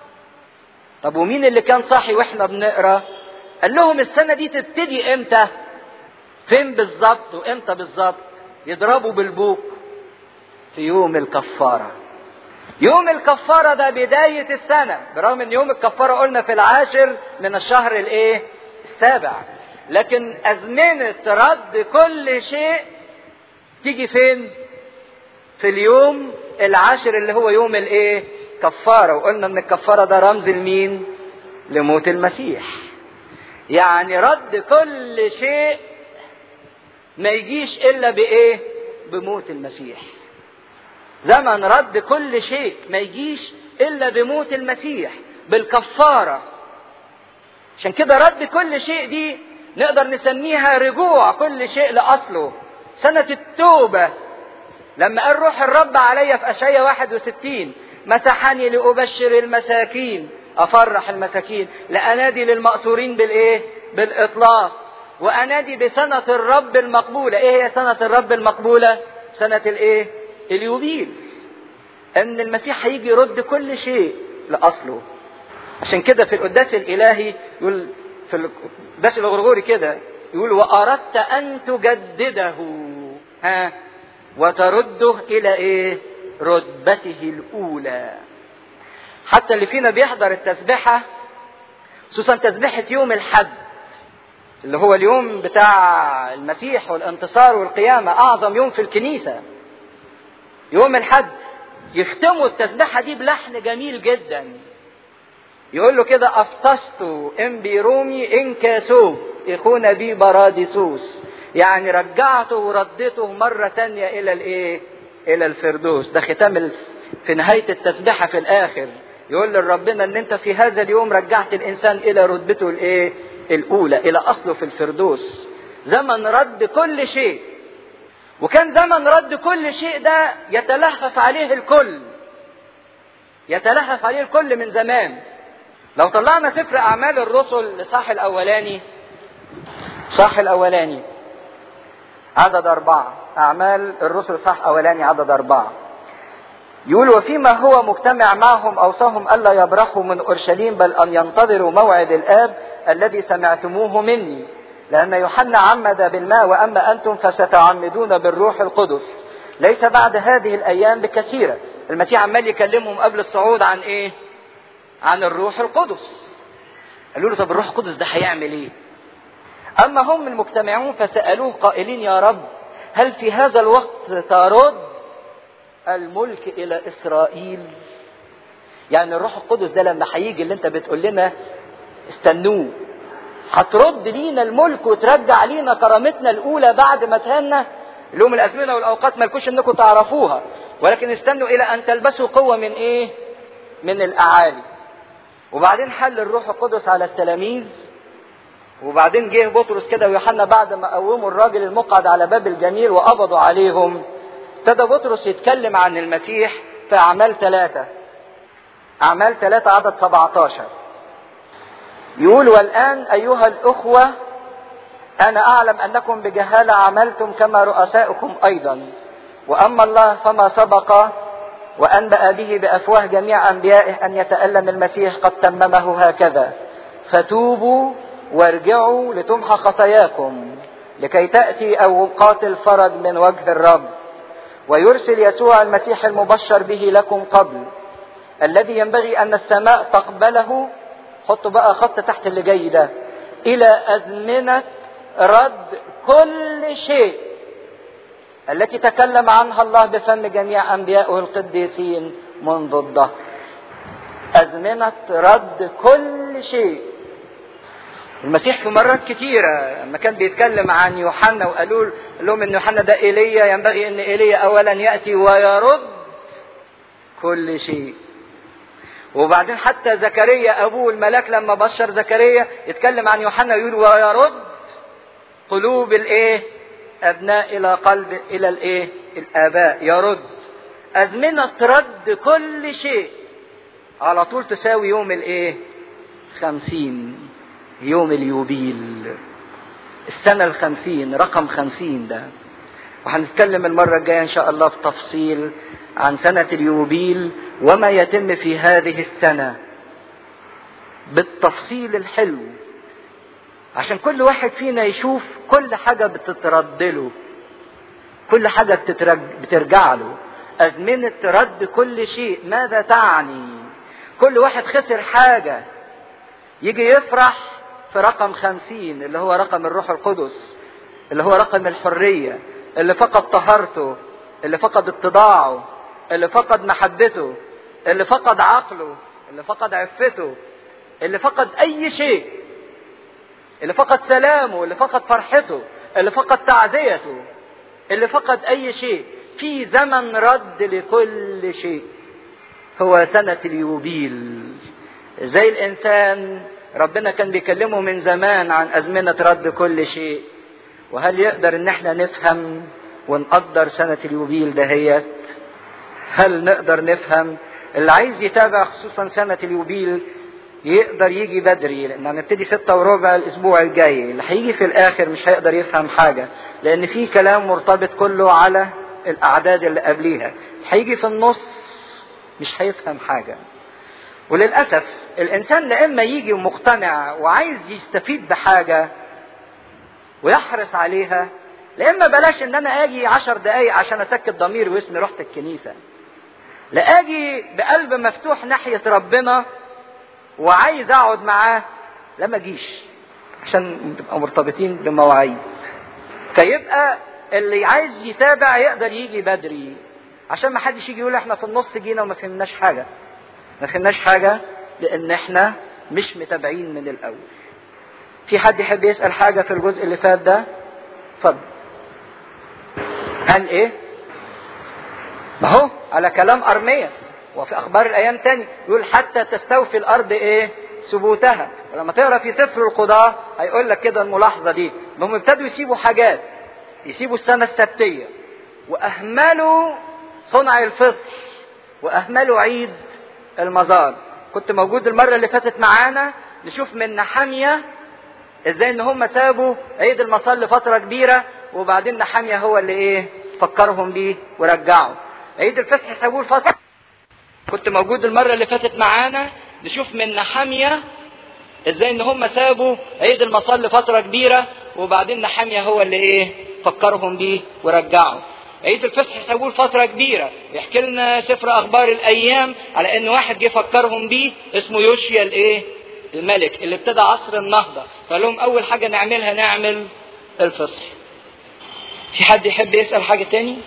طب ومين اللي كان صاحي واحنا بنقرا قال لهم السنة دي تبتدي امتى فين بالظبط وامتى بالظبط يضربوا بالبوق في يوم الكفارة يوم الكفارة ده بداية السنة برغم ان يوم الكفارة قلنا في العاشر من الشهر الايه السابع لكن ازمنة رد كل شيء تيجي فين في اليوم العاشر اللي هو يوم الايه كفارة وقلنا ان الكفارة ده رمز لمين لموت المسيح يعني رد كل شيء ما يجيش الا بايه بموت المسيح زمن رد كل شيء ما يجيش الا بموت المسيح بالكفارة عشان كده رد كل شيء دي نقدر نسميها رجوع كل شيء لأصله سنة التوبة لما قال روح الرب عليا في أشعية 61 مسحني لأبشر المساكين أفرح المساكين لأنادي للمأسورين بالإيه؟ بالإطلاق وأنادي بسنة الرب المقبولة إيه هي سنة الرب المقبولة؟ سنة الإيه؟ اليوبيل ان المسيح هيجي يرد كل شيء لاصله عشان كده في القداس الالهي يقول في القداس الغرغوري كده يقول واردت ان تجدده ها وترده الى ايه رتبته الاولى حتى اللي فينا بيحضر التسبحه خصوصا تسبحه يوم الحد اللي هو اليوم بتاع المسيح والانتصار والقيامه اعظم يوم في الكنيسه يوم الحد يختموا التسبيحة دي بلحن جميل جدا يقول له كده أفطست إن بيرومي إن كاسو إخونا بي براديسوس يعني رجعته وردته مرة تانية إلى الإيه؟ إلى الفردوس ده ختام ال... في نهاية التسبيحة في الآخر يقول لربنا إن أنت في هذا اليوم رجعت الإنسان إلى رتبته الإيه؟ الأولى إلى أصله في الفردوس زمن رد كل شيء وكان زمن رد كل شيء ده يتلهف عليه الكل يتلهف عليه الكل من زمان لو طلعنا سفر اعمال الرسل لصاح الاولاني صاح الاولاني عدد اربعة اعمال الرسل صاح اولاني عدد اربعة يقول وفيما هو مجتمع معهم اوصاهم الا يبرحوا من اورشليم بل ان ينتظروا موعد الاب الذي سمعتموه مني لأن يوحنا عمد بالماء وأما أنتم فستعمدون بالروح القدس ليس بعد هذه الأيام بكثيرة المسيح عمال يكلمهم قبل الصعود عن إيه عن الروح القدس قالوا له طب الروح القدس ده هيعمل إيه أما هم المجتمعون فسألوه قائلين يا رب هل في هذا الوقت ترد الملك إلى إسرائيل يعني الروح القدس ده لما هيجي اللي انت بتقول لنا استنوه هترد لينا الملك وترجع لينا كرامتنا الاولى بعد ما تهنا لهم الازمنه والاوقات مالكوش انكم تعرفوها ولكن استنوا الى ان تلبسوا قوه من ايه من الاعالي وبعدين حل الروح القدس على التلاميذ وبعدين جه بطرس كده ويوحنا بعد ما قوموا الراجل المقعد على باب الجميل وقبضوا عليهم ابتدى بطرس يتكلم عن المسيح في أعمال ثلاثة أعمال ثلاثة عدد 17 يقول والآن أيها الأخوة أنا أعلم أنكم بجهالة عملتم كما رؤساؤكم أيضا وأما الله فما سبق وأنبأ به بأفواه جميع أنبيائه أن يتألم المسيح قد تممه هكذا فتوبوا وارجعوا لتمحى خطاياكم لكي تأتي أوقات الفرج من وجه الرب ويرسل يسوع المسيح المبشر به لكم قبل الذي ينبغي أن السماء تقبله حطوا بقى خط تحت اللي جاي ده إلى أزمنة رد كل شيء التي تكلم عنها الله بفم جميع أنبيائه القديسين منذ الظهر أزمنة رد كل شيء المسيح في مرات كتيرة لما كان بيتكلم عن يوحنا وقالوا لهم ان يوحنا ده ايليا ينبغي ان ايليا اولا ياتي ويرد كل شيء وبعدين حتى زكريا ابوه الملاك لما بشر زكريا يتكلم عن يوحنا ويقول ويرد قلوب الايه ابناء الى قلب الى الايه الاباء يرد ازمنه رد كل شيء على طول تساوي يوم الايه خمسين يوم اليوبيل السنة الخمسين رقم خمسين ده وهنتكلم المرة الجاية إن شاء الله بتفصيل عن سنة اليوبيل وما يتم في هذه السنة بالتفصيل الحلو عشان كل واحد فينا يشوف كل حاجة بتتردله كل حاجة بتترج... بترجع له أزمنة رد كل شيء ماذا تعني كل واحد خسر حاجة يجي يفرح في رقم خمسين اللي هو رقم الروح القدس اللي هو رقم الحرية اللي فقد طهارته اللي فقد اتضاعه اللي فقد محبته اللي فقد عقله اللي فقد عفته اللي فقد اي شيء اللي فقد سلامه اللي فقد فرحته اللي فقد تعزيته اللي فقد اي شيء في زمن رد لكل شيء هو سنة اليوبيل زي الانسان ربنا كان بيكلمه من زمان عن ازمنة رد كل شيء وهل يقدر ان احنا نفهم ونقدر سنة اليوبيل دهيت هل نقدر نفهم اللي عايز يتابع خصوصا سنة اليوبيل يقدر يجي بدري لان هنبتدي ستة وربع الاسبوع الجاي اللي هيجي في الاخر مش هيقدر يفهم حاجة لان في كلام مرتبط كله على الاعداد اللي قبليها هيجي في النص مش هيفهم حاجة وللأسف الإنسان لا إما يجي مقتنع وعايز يستفيد بحاجة ويحرص عليها لا إما بلاش إن أنا أجي عشر دقايق عشان أسكت ضميري واسمي رحت الكنيسة لا أجي بقلب مفتوح ناحية ربنا وعايز أقعد معاه لا ما أجيش عشان نبقى مرتبطين بمواعيد فيبقى اللي عايز يتابع يقدر يجي بدري عشان ما حدش يجي يقول احنا في النص جينا وما فهمناش حاجه ما فهمناش حاجة لأن احنا مش متابعين من الأول. في حد يحب يسأل حاجة في الجزء اللي فات ده؟ اتفضل. قال إيه؟ ما هو على كلام أرمية وفي أخبار الأيام تاني يقول حتى تستوفي الأرض إيه؟ ثبوتها ولما تقرا في سفر القضاة هيقول لك كده الملاحظة دي انهم ابتدوا يسيبوا حاجات يسيبوا السنة السبتية وأهملوا صنع الفصح وأهملوا عيد المزار كنت موجود المرة اللي فاتت معانا نشوف من نحامية ازاي ان هم سابوا عيد المصار لفترة كبيرة وبعدين نحامية هو اللي ايه فكرهم بيه ورجعوا عيد الفصح سابوه الفترة كنت موجود المرة اللي فاتت معانا نشوف من نحامية ازاي ان هم سابوا عيد المصار لفترة كبيرة وبعدين نحامية هو اللي ايه فكرهم بيه ورجعوا عيد الفصح سابوه لفترة كبيرة يحكي لنا سفر أخبار الأيام على إن واحد جه فكرهم بيه اسمه يوشيا الإيه؟ الملك اللي ابتدى عصر النهضة فقال لهم أول حاجة نعملها نعمل الفصح. في حد يحب يسأل حاجة تاني؟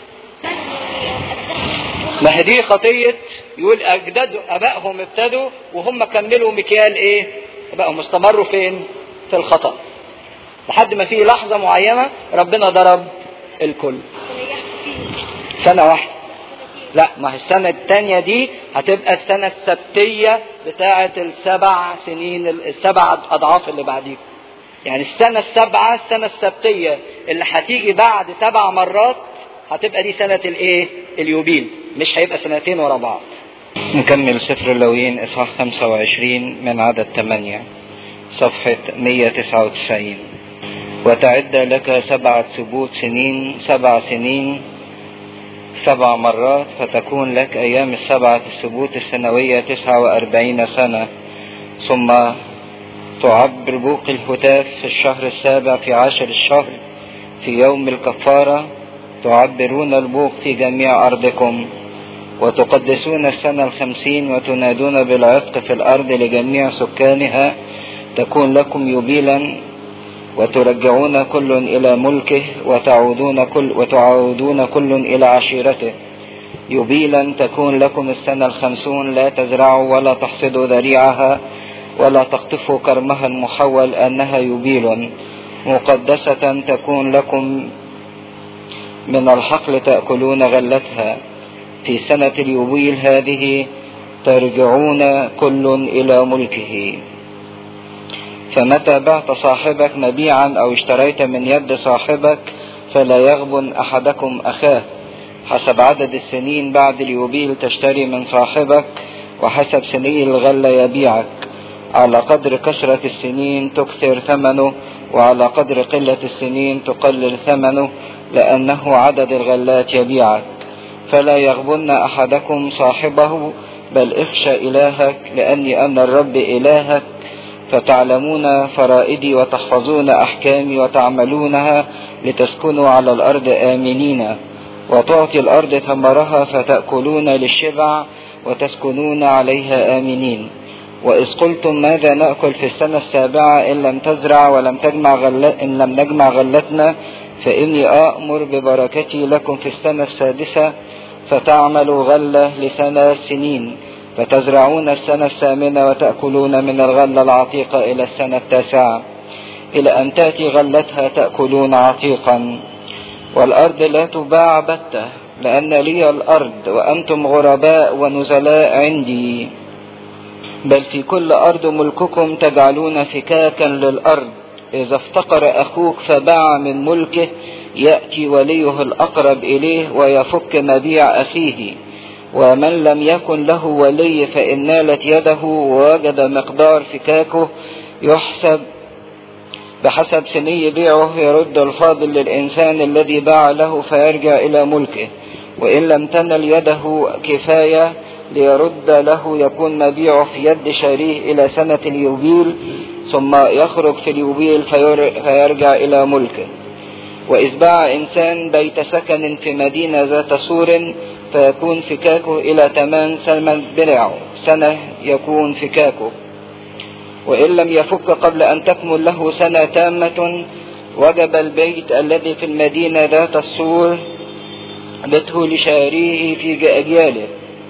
ما هي دي خطية يقول أجداد أبائهم ابتدوا وهم كملوا مكيال إيه؟ أبائهم استمروا فين؟ في الخطأ. لحد ما في لحظة معينة ربنا ضرب الكل. سنة واحدة لا ما هي السنة التانية دي هتبقى السنة السبتية بتاعة السبع سنين السبع أضعاف اللي بعديهم يعني السنة السبعة السنة السبتية اللي هتيجي بعد سبع مرات هتبقى دي سنة الايه؟ اليوبيل مش هيبقى سنتين ورا بعض. نكمل سفر اللويين اصحاح 25 من عدد 8 صفحة 199 وتعد لك سبعة سبوت سنين سبع سنين سبع مرات فتكون لك أيام السبعة السبوت السنوية تسعة وأربعين سنة ثم تعبر بوق الهتاف في الشهر السابع في عاشر الشهر في يوم الكفارة تعبرون البوق في جميع أرضكم وتقدسون السنة الخمسين وتنادون بالعتق في الأرض لجميع سكانها تكون لكم يبيلا وترجعون كل إلى ملكه وتعودون كل وتعودون كل إلى عشيرته يبيلا تكون لكم السنة الخمسون لا تزرعوا ولا تحصدوا ذريعها ولا تقطفوا كرمها المحول أنها يبيل مقدسة تكون لكم من الحقل تأكلون غلتها في سنة اليوبيل هذه ترجعون كل إلى ملكه فمتى بعت صاحبك مبيعا أو اشتريت من يد صاحبك فلا يغبن أحدكم أخاه حسب عدد السنين بعد اليوبيل تشتري من صاحبك وحسب سني الغلة يبيعك على قدر كثرة السنين تكثر ثمنه وعلى قدر قلة السنين تقلل ثمنه لأنه عدد الغلات يبيعك فلا يغبن أحدكم صاحبه بل اخشى إلهك لأني أنا الرب إلهك فتعلمون فرائدي وتحفظون أحكامي وتعملونها لتسكنوا على الأرض آمنين وتعطي الأرض ثمرها فتأكلون للشبع وتسكنون عليها آمنين وإذ قلتم ماذا نأكل في السنة السابعة إن لم تزرع ولم تجمع غلة إن لم نجمع غلتنا فإني آمر ببركتي لكم في السنة السادسة فتعملوا غلة لسنة سنين فتزرعون السنة الثامنة وتأكلون من الغلة العتيقة إلى السنة التاسعة إلى أن تأتي غلتها تأكلون عتيقا والأرض لا تباع بتة لأن لي الأرض وأنتم غرباء ونزلاء عندي بل في كل أرض ملككم تجعلون فكاكا للأرض إذا افتقر أخوك فباع من ملكه يأتي وليه الأقرب إليه ويفك مبيع أخيه ومن لم يكن له ولي فإن نالت يده ووجد مقدار فكاكه يحسب بحسب سني بيعه يرد الفاضل للإنسان الذي باع له فيرجع إلى ملكه وإن لم تنل يده كفاية ليرد له يكون مبيعه في يد شاريه إلى سنة اليوبيل ثم يخرج في اليوبيل فيرجع إلى ملكه وإذ باع إنسان بيت سكن في مدينة ذات سور فيكون فكاكه إلى تمام سنة بلعه سنة يكون فكاكه وإن لم يفك قبل أن تكمل له سنة تامة وجب البيت الذي في المدينة ذات السور بته لشاريه في أجياله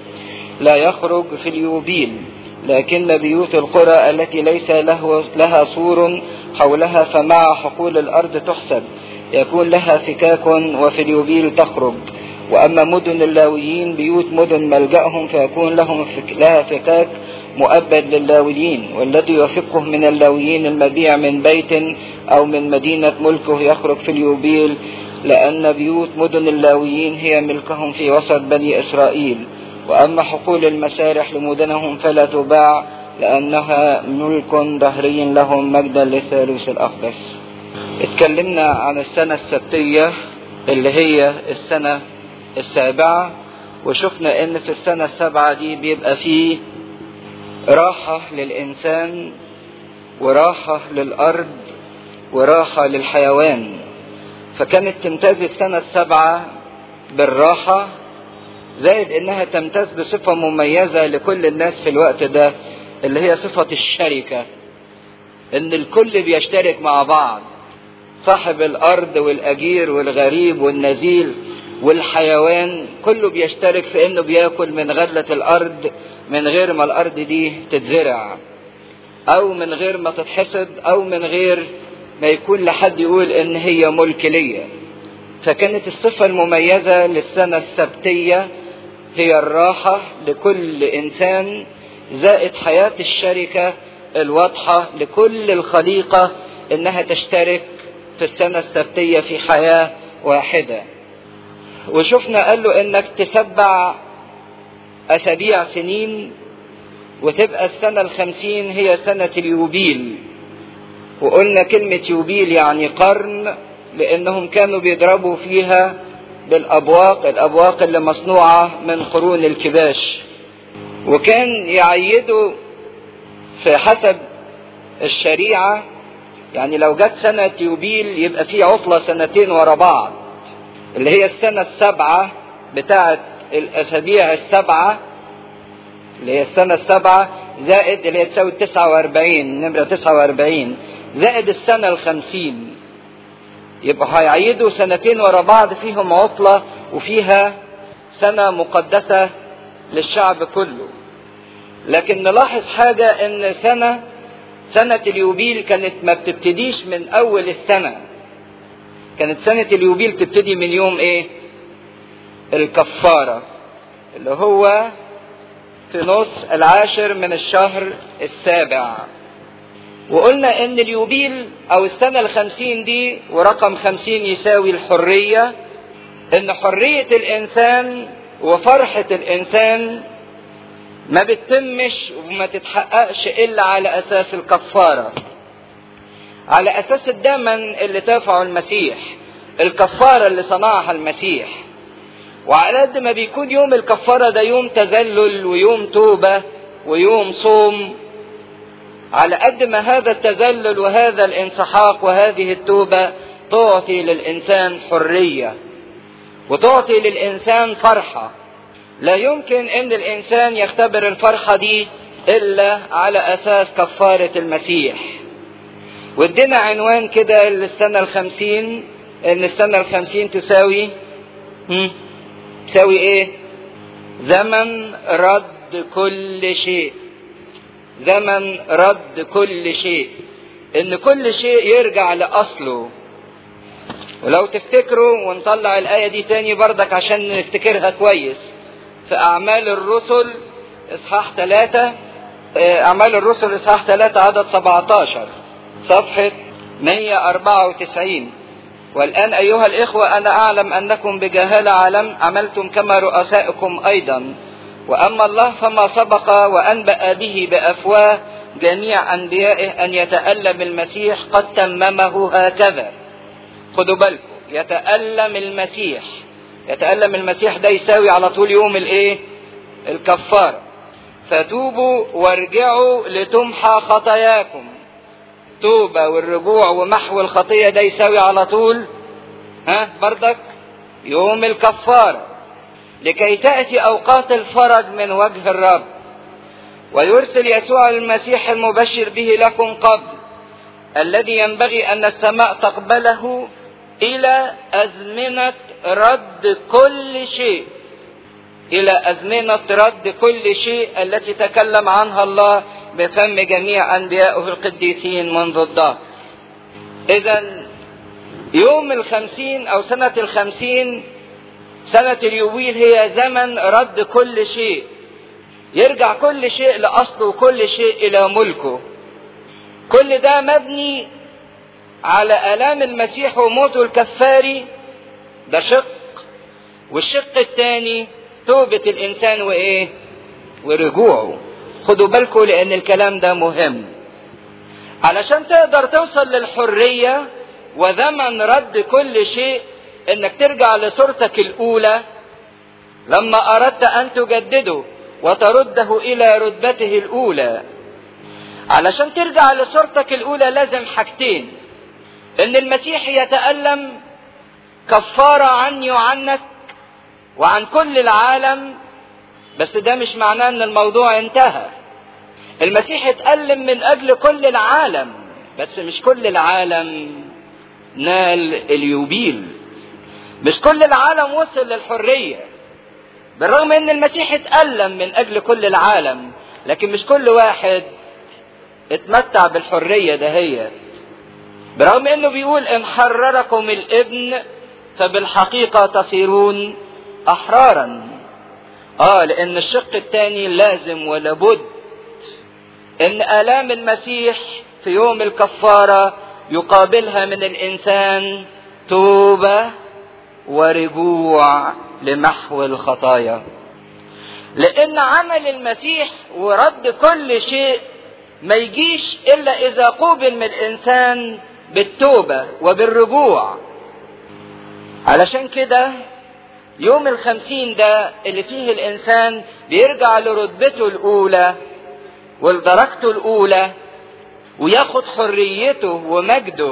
لا يخرج في اليوبيل لكن بيوت القرى التي ليس له لها سور حولها فمع حقول الأرض تحسب يكون لها فكاك وفي اليوبيل تخرج وأما مدن اللاويين بيوت مدن ملجأهم فيكون لهم فك لها فكاك مؤبد للاويين والذي يفقه من اللاويين المبيع من بيت أو من مدينة ملكه يخرج في اليوبيل لأن بيوت مدن اللاويين هي ملكهم في وسط بني إسرائيل وأما حقول المسارح لمدنهم فلا تباع لأنها ملك ظهري لهم مجدا للثالوث الأقدس اتكلمنا عن السنة السبتية اللي هي السنة السابعة وشفنا ان في السنة السابعة دي بيبقى فيه راحة للإنسان وراحة للأرض وراحة للحيوان فكانت تمتاز السنة السابعة بالراحة زائد انها تمتاز بصفة مميزة لكل الناس في الوقت ده اللي هي صفة الشركة ان الكل بيشترك مع بعض صاحب الارض والاجير والغريب والنزيل والحيوان كله بيشترك في انه بياكل من غلة الارض من غير ما الارض دي تتزرع او من غير ما تتحصد او من غير ما يكون لحد يقول ان هي ملك ليا فكانت الصفة المميزة للسنة السبتية هي الراحة لكل إنسان زائد حياة الشركة الواضحة لكل الخليقة إنها تشترك في السنة السبتية في حياة واحدة وشفنا قال له إنك تسبع أسابيع سنين وتبقى السنة الخمسين هي سنة اليوبيل وقلنا كلمة يوبيل يعني قرن لأنهم كانوا بيضربوا فيها بالأبواق الأبواق اللي مصنوعة من قرون الكباش وكان يعيدوا في حسب الشريعة يعني لو جت سنة يوبيل يبقى في عطلة سنتين ورا بعض اللي هي السنة السبعة بتاعة الأسابيع السبعة اللي هي السنة السبعة زائد اللي هي تساوي 49 نمرة 49 زائد السنة الخمسين يبقى هيعيدوا سنتين ورا بعض فيهم عطلة وفيها سنة مقدسة للشعب كله لكن نلاحظ حاجة ان سنة سنة اليوبيل كانت ما بتبتديش من اول السنة كانت سنة اليوبيل تبتدي من يوم ايه الكفارة اللي هو في نص العاشر من الشهر السابع وقلنا ان اليوبيل او السنة الخمسين دي ورقم خمسين يساوي الحرية ان حرية الانسان وفرحة الانسان ما بتتمش وما تتحققش الا على اساس الكفارة على اساس الدمن اللي دافعه المسيح الكفارة اللي صنعها المسيح وعلى قد ما بيكون يوم الكفارة ده يوم تذلل ويوم توبة ويوم صوم على قد ما هذا التذلل وهذا الانسحاق وهذه التوبة تعطي للإنسان حرية وتعطي للإنسان فرحة لا يمكن أن الإنسان يختبر الفرحة دي إلا على أساس كفارة المسيح وادينا عنوان كده للسنة الخمسين ان السنة الخمسين تساوي هم؟ تساوي ايه زمن رد كل شيء زمن رد كل شيء ان كل شيء يرجع لاصله ولو تفتكروا ونطلع الآية دي تاني بردك عشان نفتكرها كويس في أعمال الرسل إصحاح ثلاثة أعمال الرسل إصحاح ثلاثة عدد 17 صفحة 194 والآن أيها الإخوة أنا أعلم أنكم بجهالة علم عملتم كما رؤسائكم أيضا وأما الله فما سبق وأنبأ به بأفواه جميع أنبيائه أن يتألم المسيح قد تممه هكذا خدوا بالكم يتألم المسيح يتألم المسيح ده يساوي على طول يوم الايه الكفارة فتوبوا وارجعوا لتمحى خطاياكم توبة والرجوع ومحو الخطية ده يساوي على طول ها بردك يوم الكفارة لكي تأتي أوقات الفرج من وجه الرب ويرسل يسوع المسيح المبشر به لكم قبل الذي ينبغي أن السماء تقبله إلى أزمنة رد كل شيء إلى أزمنة رد كل شيء التي تكلم عنها الله بفم جميع أنبيائه القديسين منذ الظهر إذا يوم الخمسين أو سنة الخمسين سنة اليوبيل هي زمن رد كل شيء يرجع كل شيء لأصله وكل شيء إلى ملكه كل ده مبني على آلام المسيح وموته الكفاري ده شق والشق الثاني توبة الإنسان وإيه؟ ورجوعه خدوا بالكم لأن الكلام ده مهم علشان تقدر توصل للحرية وزمن رد كل شيء انك ترجع لصورتك الاولى لما اردت ان تجدده وترده الى رتبته الاولى علشان ترجع لصورتك الاولى لازم حاجتين ان المسيح يتألم كفارة عني وعنك وعن كل العالم بس ده مش معناه ان الموضوع انتهى المسيح اتألم من اجل كل العالم بس مش كل العالم نال اليوبيل مش كل العالم وصل للحرية بالرغم ان المسيح اتألم من اجل كل العالم لكن مش كل واحد اتمتع بالحرية دهيت برغم انه بيقول ان حرركم الابن فبالحقيقة تصيرون احرارا اه لان الشق الثاني لازم ولابد ان الام المسيح في يوم الكفاره يقابلها من الانسان توبه ورجوع لمحو الخطايا لان عمل المسيح ورد كل شيء ما يجيش الا اذا قوبل من الانسان بالتوبه وبالرجوع علشان كده يوم الخمسين ده اللي فيه الانسان بيرجع لرتبته الاولى ولدرجته الاولى وياخد حريته ومجده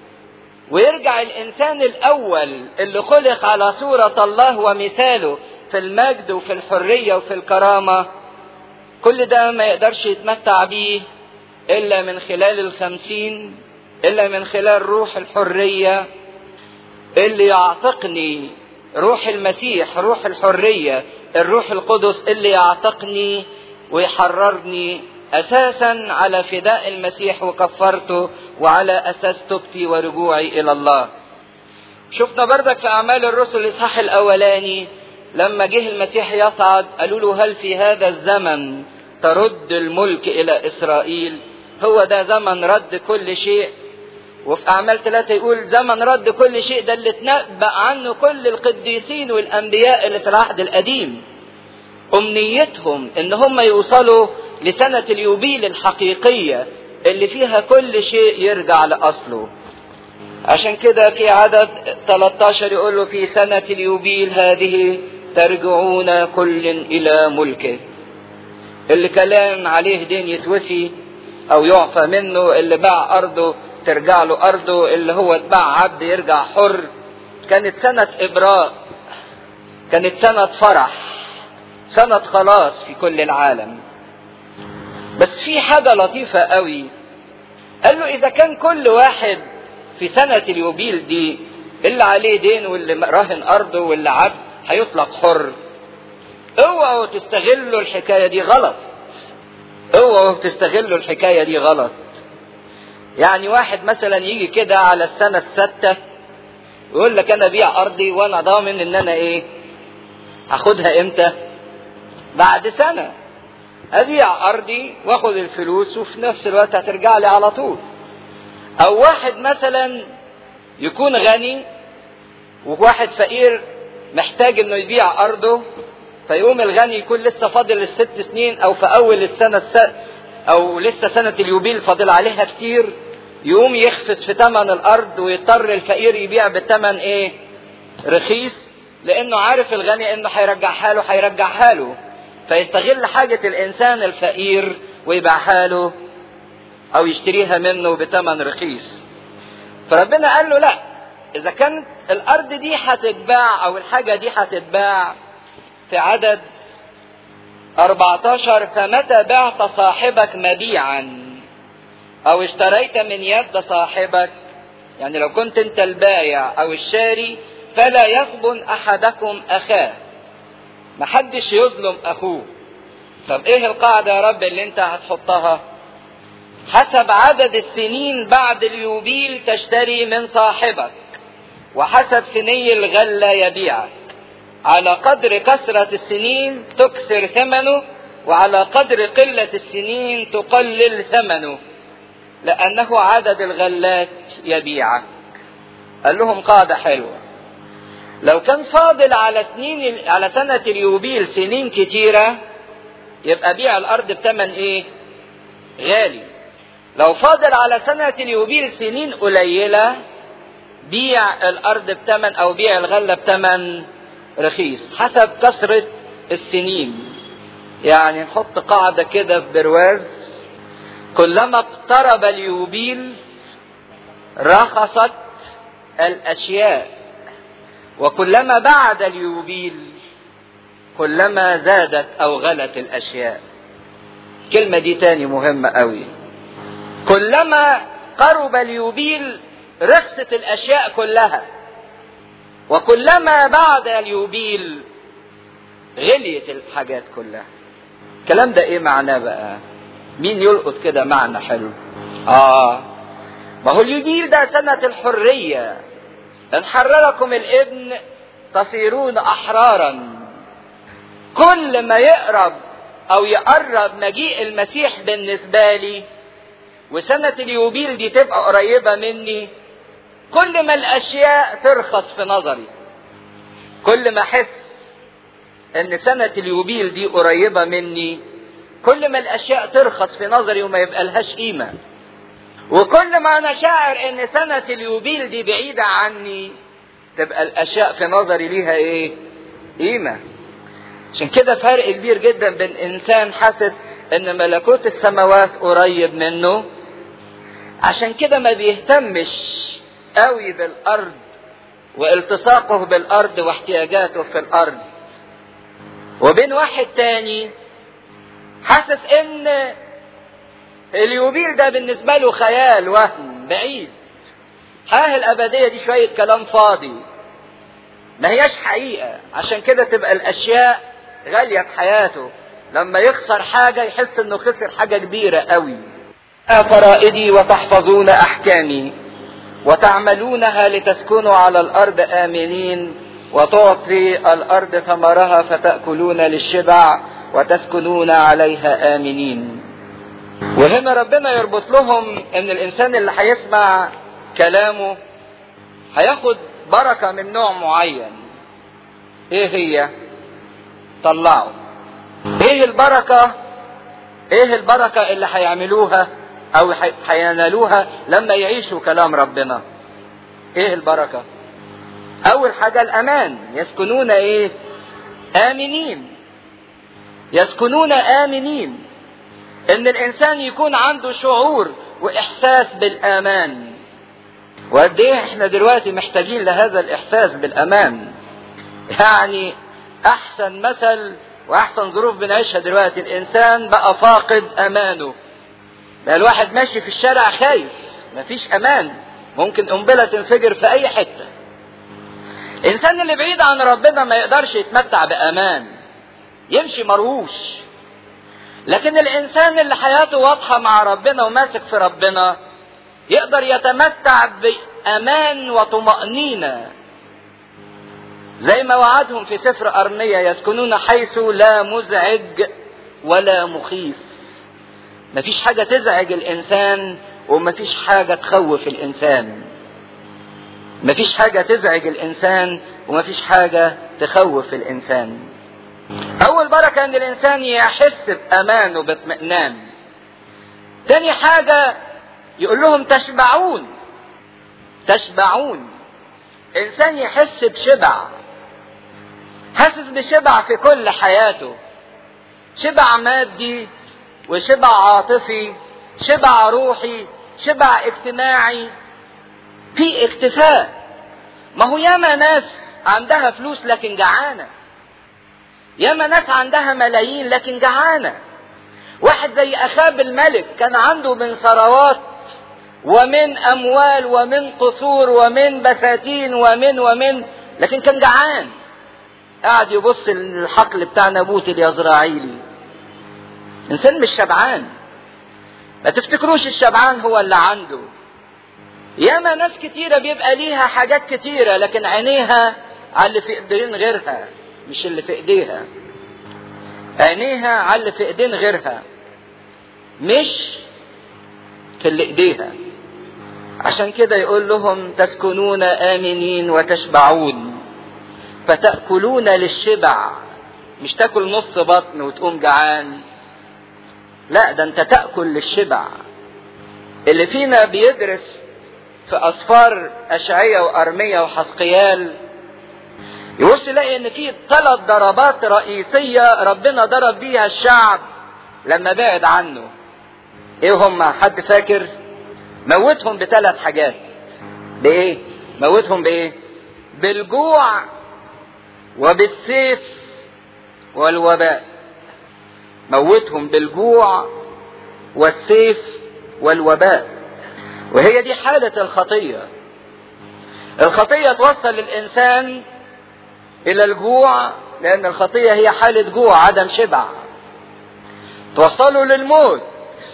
ويرجع الانسان الاول اللي خلق على صورة الله ومثاله في المجد وفي الحرية وفي الكرامة كل ده ما يقدرش يتمتع بيه الا من خلال الخمسين الا من خلال روح الحرية اللي يعتقني روح المسيح روح الحرية الروح القدس اللي يعتقني ويحررني اساسا على فداء المسيح وكفرته وعلى اساس توبتي ورجوعي الى الله شفنا بردك في اعمال الرسل الاصحاح الاولاني لما جه المسيح يصعد قالوا له هل في هذا الزمن ترد الملك الى اسرائيل هو ده زمن رد كل شيء وفي أعمال ثلاثة يقول زمن رد كل شيء ده اللي اتنبأ عنه كل القديسين والأنبياء اللي في العهد القديم أمنيتهم إن هم يوصلوا لسنة اليوبيل الحقيقية اللي فيها كل شيء يرجع لأصله عشان كده في عدد 13 يقول له في سنة اليوبيل هذه ترجعون كل إلى ملكه اللي كلام عليه دين يتوفي أو يعفى منه اللي باع أرضه ترجع له أرضه اللي هو اتباع عبد يرجع حر كانت سنة إبراء كانت سنة فرح سنة خلاص في كل العالم بس في حاجة لطيفة قوي قال له إذا كان كل واحد في سنة اليوبيل دي اللي عليه دين واللي راهن أرضه واللي عبد هيطلق حر اوعوا تستغلوا الحكاية دي غلط اوعوا تستغلوا الحكاية دي غلط يعني واحد مثلا يجي كده على السنة الستة ويقول لك انا بيع ارضي وانا ضامن ان انا ايه هاخدها امتى بعد سنة ابيع ارضي واخد الفلوس وفي نفس الوقت هترجع لي على طول او واحد مثلا يكون غني وواحد فقير محتاج انه يبيع ارضه فيقوم الغني يكون لسه فاضل الست سنين او في اول السنة الس... او لسه سنة اليوبيل فاضل عليها كتير يقوم يخفض في ثمن الارض ويضطر الفقير يبيع بثمن ايه رخيص لانه عارف الغني انه هيرجعها له هيرجعها له فيستغل حاجة الانسان الفقير ويبيعها له او يشتريها منه بثمن رخيص فربنا قال له لا اذا كانت الارض دي هتتباع او الحاجة دي هتتباع في عدد 14 فمتى بعت صاحبك مبيعا او اشتريت من يد صاحبك يعني لو كنت انت البايع او الشاري فلا يغبن احدكم اخاه محدش يظلم اخوه طب ايه القاعدة يا رب اللي انت هتحطها حسب عدد السنين بعد اليوبيل تشتري من صاحبك وحسب سني الغلة يبيعك على قدر كثرة السنين تكثر ثمنه وعلى قدر قلة السنين تقلل ثمنه لأنه عدد الغلات يبيعك قال لهم قاعدة حلوة لو كان فاضل على سنين على سنة اليوبيل سنين كتيرة يبقى بيع الأرض بثمن إيه؟ غالي. لو فاضل على سنة اليوبيل سنين قليلة بيع الأرض بثمن أو بيع الغلة بثمن رخيص حسب كثرة السنين. يعني نحط قاعدة كده في برواز كلما اقترب اليوبيل رخصت الأشياء وكلما بعد اليوبيل كلما زادت او غلت الاشياء الكلمه دي تاني مهمه قوي كلما قرب اليوبيل رخصت الاشياء كلها وكلما بعد اليوبيل غليت الحاجات كلها الكلام ده ايه معناه بقى مين يلقط كده معنى حلو اه ما هو اليوبيل ده سنة الحرية ان حرركم الابن تصيرون احرارا كل ما يقرب او يقرب مجيء المسيح بالنسبة لي وسنة اليوبيل دي تبقى قريبة مني كل ما الاشياء ترخص في نظري كل ما احس ان سنة اليوبيل دي قريبة مني كل ما الاشياء ترخص في نظري وما يبقى لهاش قيمة وكل ما انا شاعر ان سنة اليوبيل دي بعيدة عني تبقى الاشياء في نظري ليها ايه قيمة عشان كده فرق كبير جدا بين انسان حاسس ان ملكوت السماوات قريب منه عشان كده ما بيهتمش قوي بالارض والتصاقه بالارض واحتياجاته في الارض وبين واحد تاني حاسس ان اليوبيل ده بالنسبة له خيال وهم بعيد حاه الأبدية دي شوية كلام فاضي ما هياش حقيقة عشان كده تبقى الأشياء غالية في حياته لما يخسر حاجة يحس انه خسر حاجة كبيرة قوي فرائدي وتحفظون أحكامي وتعملونها لتسكنوا على الأرض آمنين وتعطي الأرض ثمرها فتأكلون للشبع وتسكنون عليها آمنين وهنا ربنا يربط لهم ان الانسان اللي هيسمع كلامه هياخد بركة من نوع معين ايه هي طلعوا ايه البركة ايه البركة اللي هيعملوها او هينالوها لما يعيشوا كلام ربنا ايه البركة اول حاجة الامان يسكنون ايه امنين يسكنون امنين ان الانسان يكون عنده شعور واحساس بالامان وقد ايه احنا دلوقتي محتاجين لهذا الاحساس بالامان يعني احسن مثل واحسن ظروف بنعيشها دلوقتي الانسان بقى فاقد امانه بقى الواحد ماشي في الشارع خايف مفيش امان ممكن قنبله تنفجر في اي حته الانسان اللي بعيد عن ربنا ما يقدرش يتمتع بامان يمشي مرهوش لكن الانسان اللي حياته واضحه مع ربنا وماسك في ربنا يقدر يتمتع بامان وطمانينه زي ما وعدهم في سفر ارميه يسكنون حيث لا مزعج ولا مخيف مفيش حاجه تزعج الانسان ومفيش حاجه تخوف الانسان مفيش حاجه تزعج الانسان ومفيش حاجه تخوف الانسان اول بركة ان الانسان يحس بامان وباطمئنان تاني حاجة يقول لهم تشبعون تشبعون انسان يحس بشبع حاسس بشبع في كل حياته شبع مادي وشبع عاطفي شبع روحي شبع اجتماعي في اكتفاء ما هو ياما ناس عندها فلوس لكن جعانه ياما ناس عندها ملايين لكن جعانه واحد زي اخاب الملك كان عنده من ثروات ومن اموال ومن قصور ومن بساتين ومن ومن لكن كان جعان قاعد يبص للحقل بتاع نابوت اليزرعيلي انسان مش شبعان ما تفتكروش الشبعان هو اللي عنده ياما ناس كتيره بيبقى ليها حاجات كتيره لكن عينيها على اللي في ايدين غيرها مش اللي في ايديها عينيها على اللي في ايدين غيرها مش في اللي ايديها عشان كده يقول لهم تسكنون امنين وتشبعون فتاكلون للشبع مش تاكل نص بطن وتقوم جعان لا ده انت تاكل للشبع اللي فينا بيدرس في اسفار اشعية وارمية وحسقيال يبص يلاقي ان في ثلاث ضربات رئيسية ربنا ضرب بيها الشعب لما بعد عنه ايه هم حد فاكر موتهم بثلاث حاجات بايه موتهم بايه بالجوع وبالسيف والوباء موتهم بالجوع والسيف والوباء وهي دي حالة الخطية الخطية توصل الإنسان إلى الجوع لأن الخطية هي حالة جوع عدم شبع توصله للموت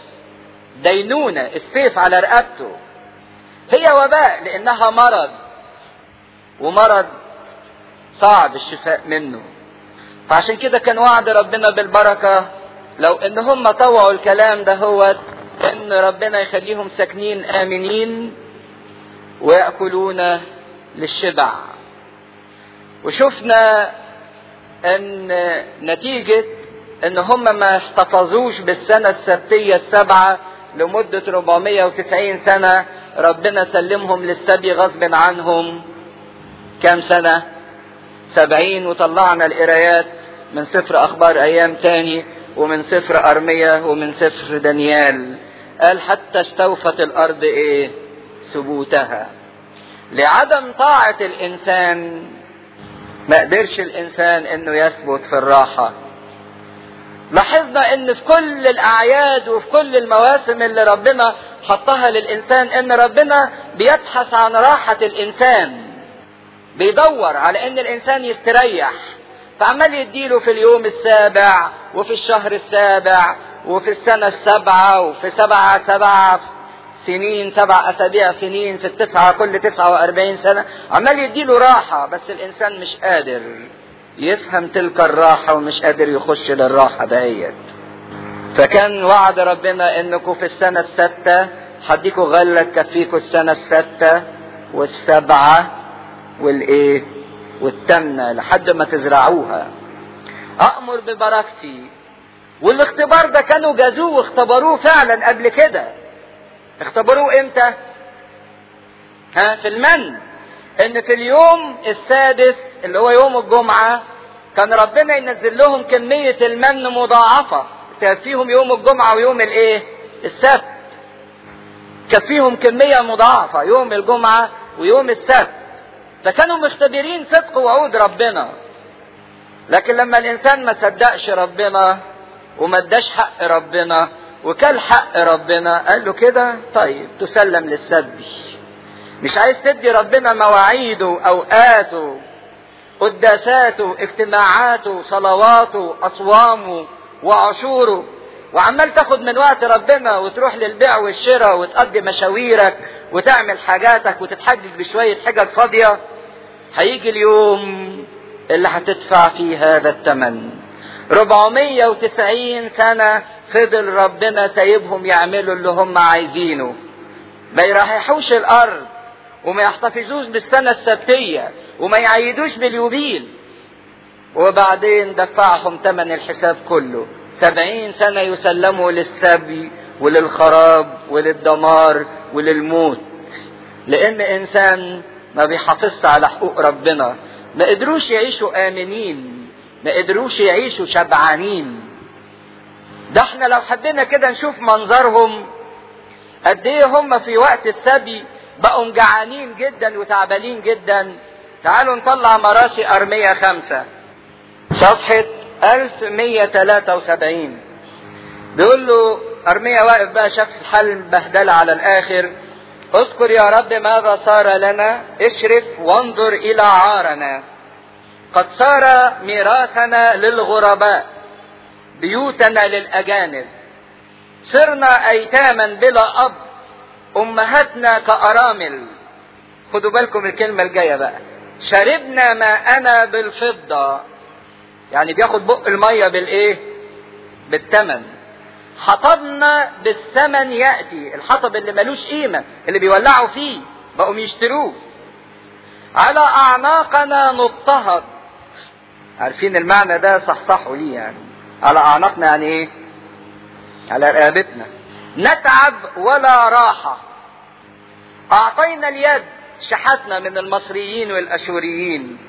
دينونة السيف على رقبته هي وباء لأنها مرض ومرض صعب الشفاء منه فعشان كده كان وعد ربنا بالبركة لو ان هم طوعوا الكلام ده هو ان ربنا يخليهم ساكنين امنين ويأكلون للشبع وشفنا ان نتيجة ان هم ما احتفظوش بالسنة السبتية السبعة لمدة 490 سنة ربنا سلمهم للسبي غصب عنهم كام سنة سبعين وطلعنا القرايات من سفر اخبار ايام تاني ومن سفر ارمية ومن سفر دانيال قال حتى استوفت الارض ايه ثبوتها لعدم طاعة الانسان ما قدرش الانسان انه يثبت في الراحة لاحظنا ان في كل الاعياد وفي كل المواسم اللي ربنا حطها للانسان ان ربنا بيبحث عن راحة الانسان بيدور على ان الانسان يستريح فعمال يديله في اليوم السابع وفي الشهر السابع وفي السنة السابعة وفي سبعة سبعة سنين سبع أسابيع سنين في التسعة كل تسعة وأربعين سنة عمال يديله راحة بس الإنسان مش قادر يفهم تلك الراحة ومش قادر يخش للراحة دهيت فكان وعد ربنا انكم في السنة الستة هديكوا غلة تكفيكوا السنة الستة والسبعة والايه والتامنة لحد ما تزرعوها أأمر ببركتي والاختبار ده كانوا جازوه واختبروه فعلا قبل كده اختبروه امتى ها في المن ان في اليوم السادس اللي هو يوم الجمعة كان ربنا ينزل لهم كمية المن مضاعفة تكفيهم يوم الجمعة ويوم الايه السبت كفيهم كمية مضاعفة يوم الجمعة ويوم السبت فكانوا مختبرين صدق وعود ربنا لكن لما الانسان ما صدقش ربنا وما اداش حق ربنا وكل حق ربنا قال له كده طيب تسلم للسبي مش عايز تدي ربنا مواعيده اوقاته قداساته اجتماعاته صلواته اصوامه وعشوره وعمال تاخد من وقت ربنا وتروح للبيع والشراء وتقضي مشاويرك وتعمل حاجاتك وتتحجج بشوية حجج فاضية هيجي اليوم اللي هتدفع فيه هذا الثمن 490 سنة فضل ربنا سايبهم يعملوا اللي هم عايزينه ما يريحوش الارض وما يحتفظوش بالسنة السبتية وما يعيدوش باليوبيل وبعدين دفعهم ثمن الحساب كله سبعين سنة يسلموا للسبي وللخراب وللدمار وللموت لان انسان ما بيحافظش على حقوق ربنا ما قدروش يعيشوا امنين ما قدروش يعيشوا شبعانين ده احنا لو حبينا كده نشوف منظرهم قد ايه هم في وقت السبي بقوا جعانين جدا وتعبانين جدا تعالوا نطلع مراسي ارمية خمسة صفحة 1173 بيقول له ارمية واقف بقى شاف الحل بهدلة على الاخر اذكر يا رب ماذا صار لنا اشرف وانظر الى عارنا قد صار ميراثنا للغرباء بيوتنا للاجانب صرنا ايتاما بلا اب امهاتنا كارامل خدوا بالكم الكلمه الجايه بقى شربنا ماءنا بالفضه يعني بياخد بق الميه بالايه بالثمن حطبنا بالثمن ياتي الحطب اللي ملوش قيمه اللي بيولعوا فيه بقوا يشتروه على اعناقنا نضطهد عارفين المعنى ده صحصحوا ليه يعني على اعناقنا يعني ايه على رقبتنا نتعب ولا راحة اعطينا اليد شحتنا من المصريين والاشوريين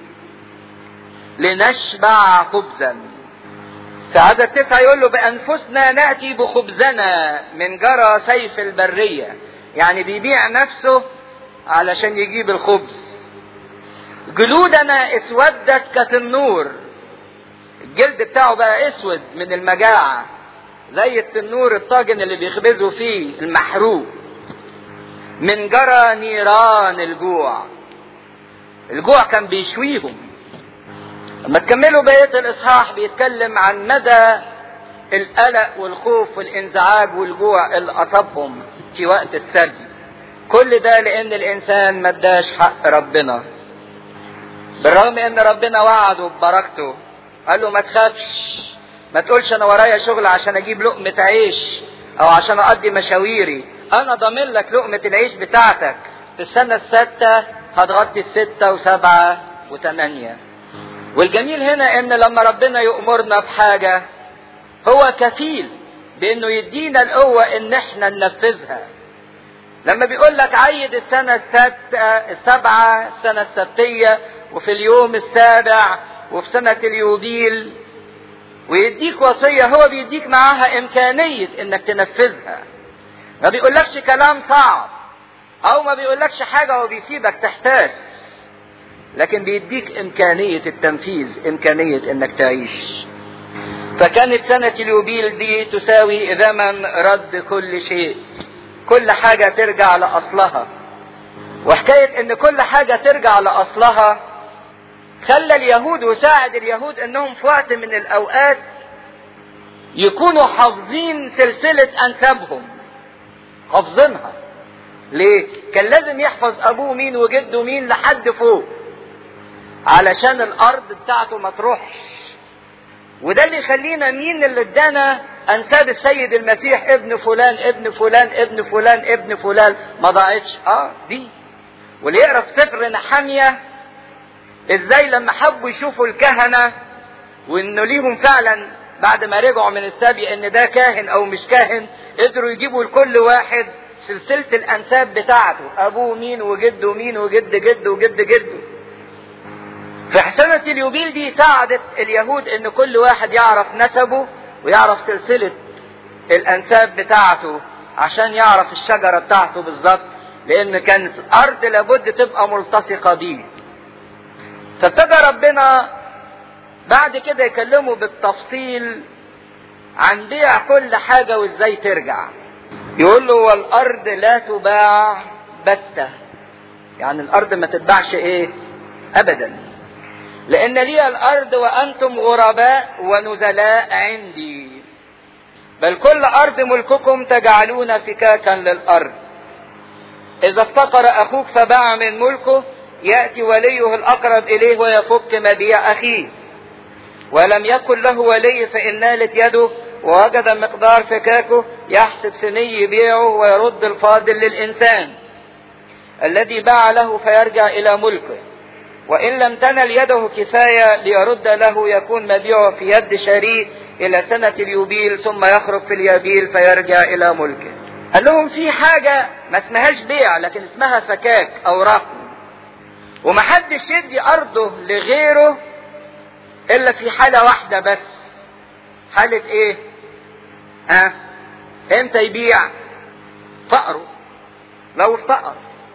لنشبع خبزا في عدد تسعة يقول له بأنفسنا نأتي بخبزنا من جرى سيف البرية يعني بيبيع نفسه علشان يجيب الخبز جلودنا اسودت كتنور الجلد بتاعه بقى اسود من المجاعة زي التنور الطاجن اللي بيخبزوا فيه المحروق من جرى نيران الجوع الجوع كان بيشويهم لما تكملوا بقية الإصحاح بيتكلم عن مدى القلق والخوف والانزعاج والجوع اللي أصابهم في وقت السبي كل ده لأن الإنسان ما اداش حق ربنا بالرغم ان ربنا وعده ببركته قال له ما تخافش ما تقولش انا ورايا شغل عشان اجيب لقمة عيش او عشان اقضي مشاويري انا ضامن لك لقمة العيش بتاعتك في السنة الستة هتغطي الستة وسبعة وثمانية والجميل هنا ان لما ربنا يأمرنا بحاجة هو كفيل بانه يدينا القوة ان احنا ننفذها لما بيقول لك عيد السنة الستة السبعة السنة السبتية وفي اليوم السابع وفي سنة اليوبيل ويديك وصية هو بيديك معاها إمكانية إنك تنفذها ما بيقولكش كلام صعب أو ما بيقولكش حاجة وبيسيبك تحتاس لكن بيديك إمكانية التنفيذ إمكانية إنك تعيش فكانت سنة اليوبيل دي تساوي زمن رد كل شيء كل حاجة ترجع لأصلها وحكاية إن كل حاجة ترجع لأصلها خلى اليهود وساعد اليهود انهم في وقت من الاوقات يكونوا حافظين سلسلة انسابهم حافظينها ليه؟ كان لازم يحفظ ابوه مين وجده مين لحد فوق علشان الارض بتاعته ما تروحش وده اللي يخلينا مين اللي ادانا انساب السيد المسيح ابن فلان ابن فلان ابن فلان ابن فلان ما ضاعتش اه دي واللي يقرا في سفر نحاميه ازاي لما حبوا يشوفوا الكهنة وانه ليهم فعلا بعد ما رجعوا من السبي ان ده كاهن او مش كاهن قدروا يجيبوا لكل واحد سلسلة الانساب بتاعته ابوه مين وجده مين وجد جده وجد جده في سنة اليوبيل دي ساعدت اليهود ان كل واحد يعرف نسبه ويعرف سلسلة الانساب بتاعته عشان يعرف الشجرة بتاعته بالظبط لان كانت الارض لابد تبقى ملتصقة بيه فابتدى ربنا بعد كده يكلمه بالتفصيل عن بيع كل حاجة وازاي ترجع يقول له والارض لا تباع بتة يعني الارض ما تتباعش ايه ابدا لان لي الارض وانتم غرباء ونزلاء عندي بل كل ارض ملككم تجعلون فكاكا للارض اذا افتقر اخوك فباع من ملكه يأتي وليه الأقرب إليه ويفك مبيع أخيه ولم يكن له ولي فإن نالت يده ووجد مقدار فكاكه يحسب سني يبيعه ويرد الفاضل للإنسان الذي باع له فيرجع إلى ملكه وإن لم تنل يده كفاية ليرد له يكون مبيعه في يد شريك إلى سنة اليوبيل ثم يخرج في اليابيل فيرجع إلى ملكه قال لهم في حاجة ما اسمهاش بيع لكن اسمها فكاك أو رهن ومحدش يدي ارضه لغيره الا في حالة واحدة بس حالة ايه ها امتى يبيع فقره لو افتقر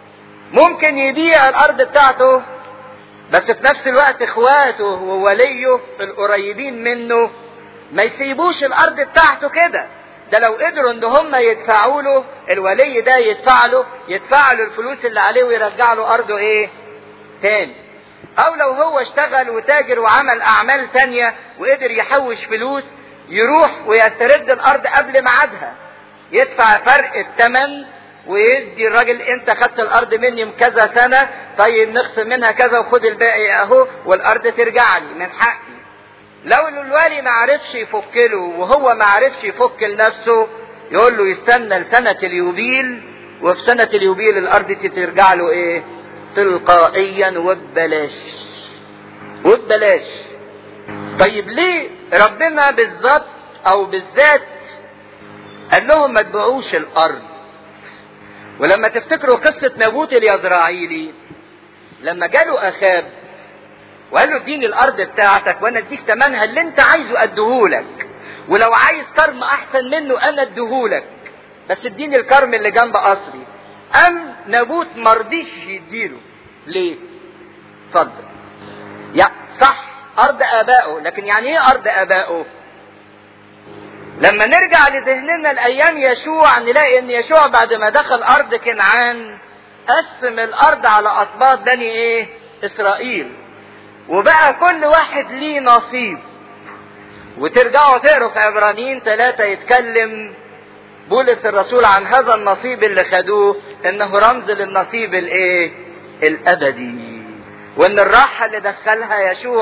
ممكن يبيع الارض بتاعته بس في نفس الوقت اخواته ووليه القريبين منه ما يسيبوش الارض بتاعته كده ده لو قدروا ان هم يدفعوا له الولي ده يدفع له يدفع له الفلوس اللي عليه ويرجع له ارضه ايه تاني او لو هو اشتغل وتاجر وعمل اعمال تانية وقدر يحوش فلوس يروح ويسترد الارض قبل ميعادها يدفع فرق الثمن ويدي الراجل انت خدت الارض مني كذا سنة طيب نخصم منها كذا وخد الباقي اهو والارض ترجع لي من حقي لو الوالي ما عرفش يفك له وهو ما عرفش يفك لنفسه يقول له يستنى لسنة اليوبيل وفي سنة اليوبيل الارض ترجع له ايه تلقائيا وببلاش وببلاش طيب ليه ربنا بالظبط او بالذات قال لهم ما تبيعوش الارض ولما تفتكروا قصة نابوت اليزرعيلي لما جاله اخاب وقال له اديني الارض بتاعتك وانا اديك تمنها اللي انت عايزه اديهولك ولو عايز كرم احسن منه انا اديهولك بس اديني الكرم اللي جنب قصري ام نابوت مرضيش يديله ليه اتفضل يا صح ارض ابائه لكن يعني ايه ارض ابائه لما نرجع لذهننا الايام يشوع نلاقي ان يشوع بعد ما دخل ارض كنعان قسم الارض على اسباط بني ايه اسرائيل وبقى كل واحد ليه نصيب وترجعوا تقروا في عبرانيين ثلاثة يتكلم بولس الرسول عن هذا النصيب اللي خدوه انه رمز للنصيب الايه الابدي وان الراحة اللي دخلها يشوع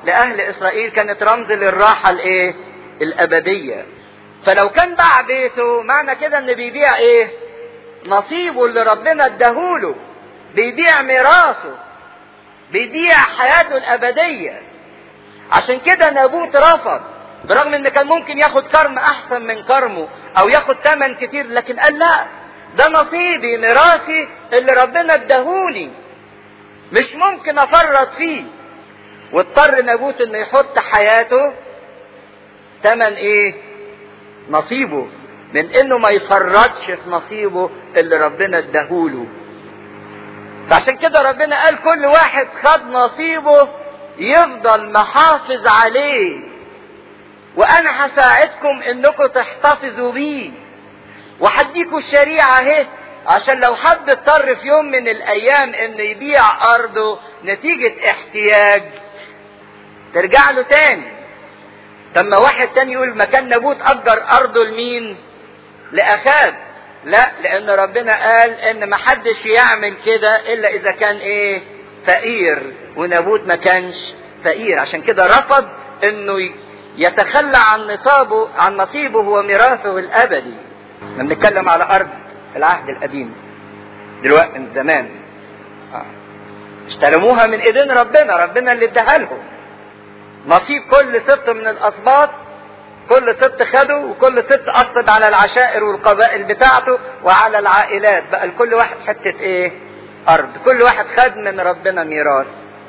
لأهل إسرائيل كانت رمز للراحة الإيه؟ الأبدية. فلو كان باع بيته معنى كده إن بيبيع إيه؟ نصيبه اللي ربنا اداهوله. بيبيع ميراثه. بيبيع حياته الأبدية. عشان كده نابوت رفض برغم ان كان ممكن ياخد كرم احسن من كرمه او ياخد ثمن كتير لكن قال لا ده نصيبي ميراثي اللي ربنا اداهولي مش ممكن افرط فيه واضطر نابوت انه يحط حياته ثمن ايه نصيبه من انه ما يفرطش في نصيبه اللي ربنا اداهوله فعشان كده ربنا قال كل واحد خد نصيبه يفضل محافظ عليه وانا هساعدكم انكم تحتفظوا بيه وهديكوا الشريعه اهي عشان لو حد اضطر في يوم من الايام ان يبيع ارضه نتيجه احتياج ترجع له تاني لما واحد تاني يقول مكان نابوت اجر ارضه لمين لاخاب لا لان ربنا قال ان محدش يعمل كده الا اذا كان ايه فقير ونابوت ما كانش فقير عشان كده رفض انه يتخلى عن نصابه عن نصيبه وميراثه الابدي بنتكلم على ارض العهد القديم دلوقتي من زمان آه. استلموها من ايدين ربنا ربنا اللي اداها لهم نصيب كل سبط من الاسباط كل سبط خده وكل سبط قصد على العشائر والقبائل بتاعته وعلى العائلات بقى لكل واحد حته ايه ارض كل واحد خد من ربنا ميراث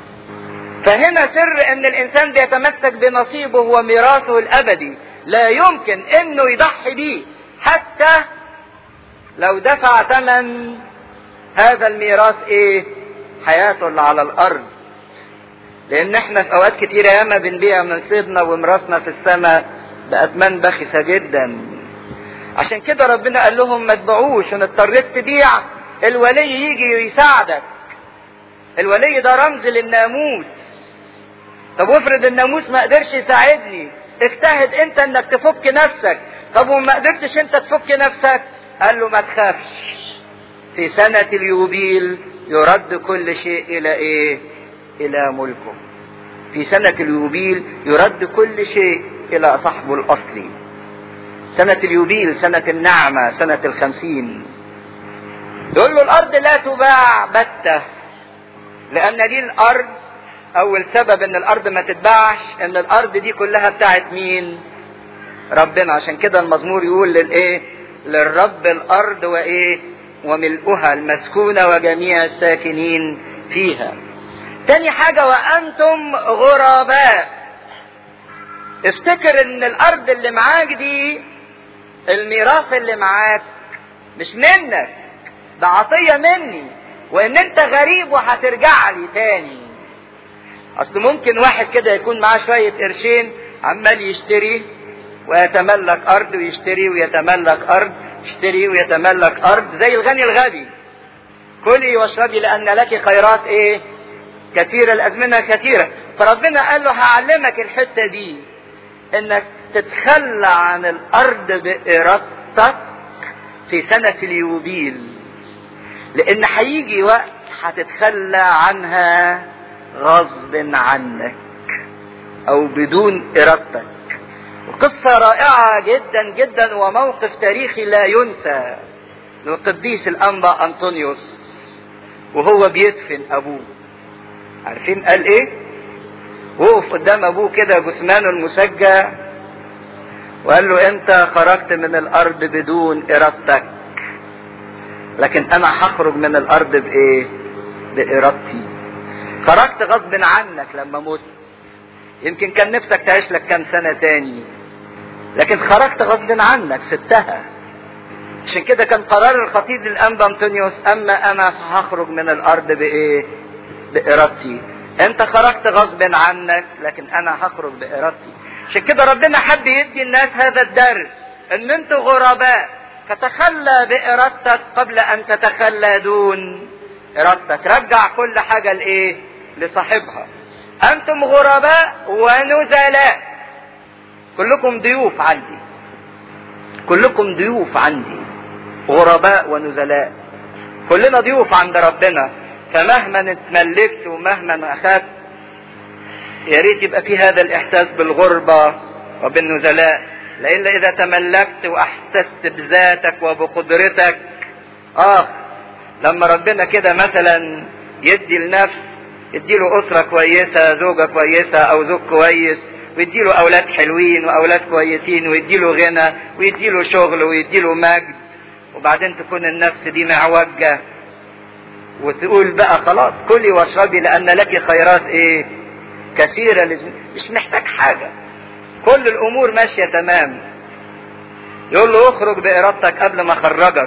فهنا سر ان الانسان بيتمسك بنصيبه وميراثه الابدي لا يمكن انه يضحي بيه حتى لو دفع ثمن هذا الميراث ايه حياته اللي على الارض لان احنا في اوقات كتيرة ياما بنبيع نصيبنا وميراثنا في السماء باثمان بخسة جدا عشان كده ربنا قال لهم ما تبيعوش ان اضطريت تبيع الولي يجي يساعدك الولي ده رمز للناموس طب وافرض الناموس ما قدرش يساعدني اجتهد انت انك تفك نفسك طب وما قدرتش انت تفك نفسك قال له ما تخافش في سنة اليوبيل يرد كل شيء الى ايه الى ملكه في سنة اليوبيل يرد كل شيء الى صاحبه الاصلي سنة اليوبيل سنة النعمة سنة الخمسين يقول له الارض لا تباع بتة لان دي الارض اول سبب ان الارض ما تتباعش ان الارض دي كلها بتاعت مين ربنا عشان كده المزمور يقول للايه للرب الارض وايه وملؤها المسكونة وجميع الساكنين فيها تاني حاجة وانتم غرباء افتكر ان الارض اللي معاك دي الميراث اللي معاك مش منك ده عطية مني وان انت غريب وهترجع لي تاني اصل ممكن واحد كده يكون معاه شوية قرشين عمال يشتري ويتملك ارض ويشتري ويتملك ارض يشتري ويتملك ارض زي الغني الغبي كلي واشربي لان لك خيرات ايه كثيرة الازمنة كثيرة فربنا قال له هعلمك الحتة دي انك تتخلى عن الارض بارادتك في سنة اليوبيل لان هيجي وقت هتتخلى عنها غصب عنك او بدون ارادتك وقصة رائعة جدا جدا وموقف تاريخي لا ينسى للقديس الانبا انطونيوس وهو بيدفن ابوه عارفين قال ايه وقف قدام ابوه كده جثمانه المسجى وقال له انت خرجت من الارض بدون ارادتك لكن انا هخرج من الارض بايه بارادتي خرجت غصب عنك لما مت يمكن كان نفسك تعيش لك كام سنة تاني لكن خرجت غصب عنك سبتها عشان كده كان قرار الخطيب الانبا انطونيوس اما انا هخرج من الارض بايه بارادتي انت خرجت غصب عنك لكن انا هخرج بارادتي عشان كده ربنا حب يدي الناس هذا الدرس ان انتوا غرباء فتخلى بارادتك قبل ان تتخلى دون ارادتك رجع كل حاجه لايه لصاحبها انتم غرباء ونزلاء كلكم ضيوف عندي كلكم ضيوف عندي غرباء ونزلاء كلنا ضيوف عند ربنا فمهما اتملكت ومهما اخذت يا ريت يبقى في هذا الاحساس بالغربة وبالنزلاء لإلا إذا تملكت وأحسست بذاتك وبقدرتك آه لما ربنا كده مثلا يدي النفس يديله أسرة كويسة زوجة كويسة أو زوج كويس ويديله أولاد حلوين وأولاد كويسين ويديله غنى ويديله شغل ويديله مجد وبعدين تكون النفس دي معوجة وتقول بقى خلاص كلي واشربي لأن لك خيرات إيه كثيرة لزم... مش محتاج حاجة كل الأمور ماشية تمام يقول له اخرج بإرادتك قبل ما أخرجك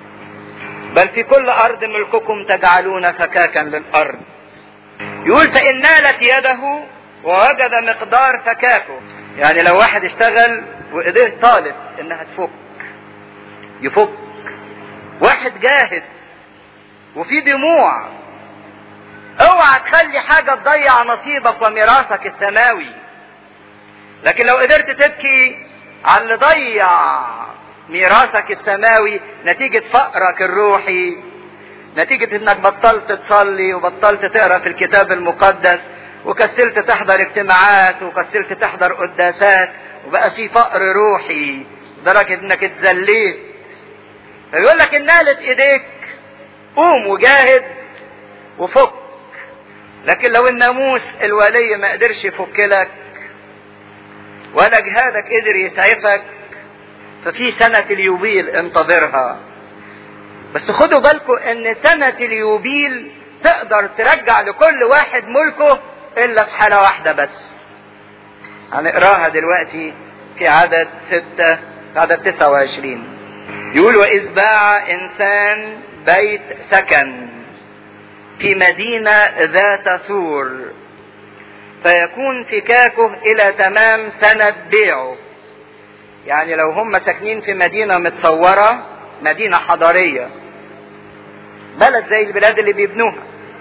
بل في كل أرض ملككم تجعلون فكاكا للأرض يقول فإن نالت يده ووجد مقدار فكاكه يعني لو واحد اشتغل وإيديه طالت إنها تفك يفك واحد جاهد وفي دموع اوعى تخلي حاجة تضيع نصيبك وميراثك السماوي لكن لو قدرت تبكي على اللي ضيع ميراثك السماوي نتيجة فقرك الروحي نتيجة انك بطلت تصلي وبطلت تقرا في الكتاب المقدس وكسلت تحضر اجتماعات وكسلت تحضر قداسات وبقى في فقر روحي لدرجة انك اتذليت فيقول لك ان نالت ايديك قوم وجاهد وفك لكن لو الناموس الولي ما قدرش يفك لك ولا جهادك قدر يسعفك ففي سنة اليوبيل انتظرها بس خدوا بالكم ان سنة اليوبيل تقدر ترجع لكل واحد ملكه الا في حالة واحدة بس هنقراها دلوقتي في عدد ستة في عدد تسعة وعشرين يقول وإذ باع إنسان بيت سكن في مدينة ذات سور فيكون فكاكه إلى تمام سنة بيعه يعني لو هم ساكنين في مدينة متصورة مدينة حضارية بلد زي البلاد اللي بيبنوها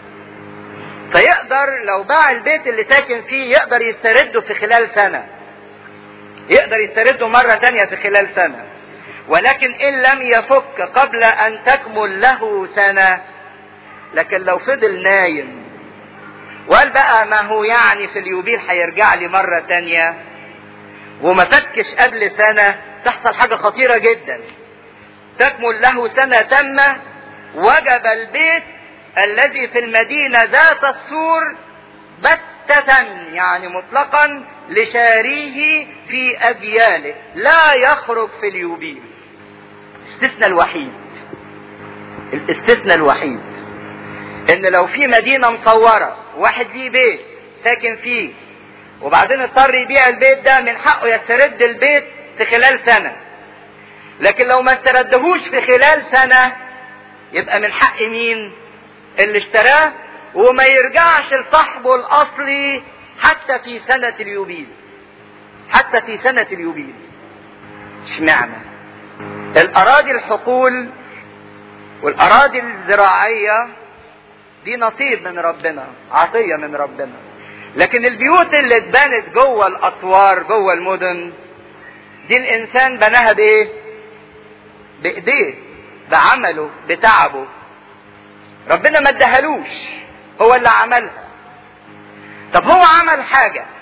فيقدر لو باع البيت اللي ساكن فيه يقدر يسترده في خلال سنة يقدر يسترده مرة تانية في خلال سنة ولكن إن لم يفك قبل أن تكمل له سنة لكن لو فضل نايم وقال بقى ما هو يعني في اليوبيل هيرجع لي مرة تانية وما فكش قبل سنة تحصل حاجة خطيرة جدا تكمل له سنة تامة وجب البيت الذي في المدينة ذات السور بتة يعني مطلقا لشاريه في أجياله لا يخرج في اليوبيل الاستثناء الوحيد الاستثناء الوحيد ان لو في مدينة مصورة واحد ليه بيت ساكن فيه وبعدين اضطر يبيع البيت ده من حقه يسترد البيت في خلال سنة لكن لو ما استردهوش في خلال سنة يبقى من حق مين اللي اشتراه وما يرجعش لصاحبه الاصلي حتى في سنة اليوبيل حتى في سنة اليوبيل اشمعنى الاراضي الحقول والاراضي الزراعية دي نصيب من ربنا عطية من ربنا لكن البيوت اللي اتبنت جوه الاسوار جوه المدن دي الانسان بناها بايه بايديه بعمله بتعبه ربنا ما ادهالوش هو اللي عملها طب هو عمل حاجة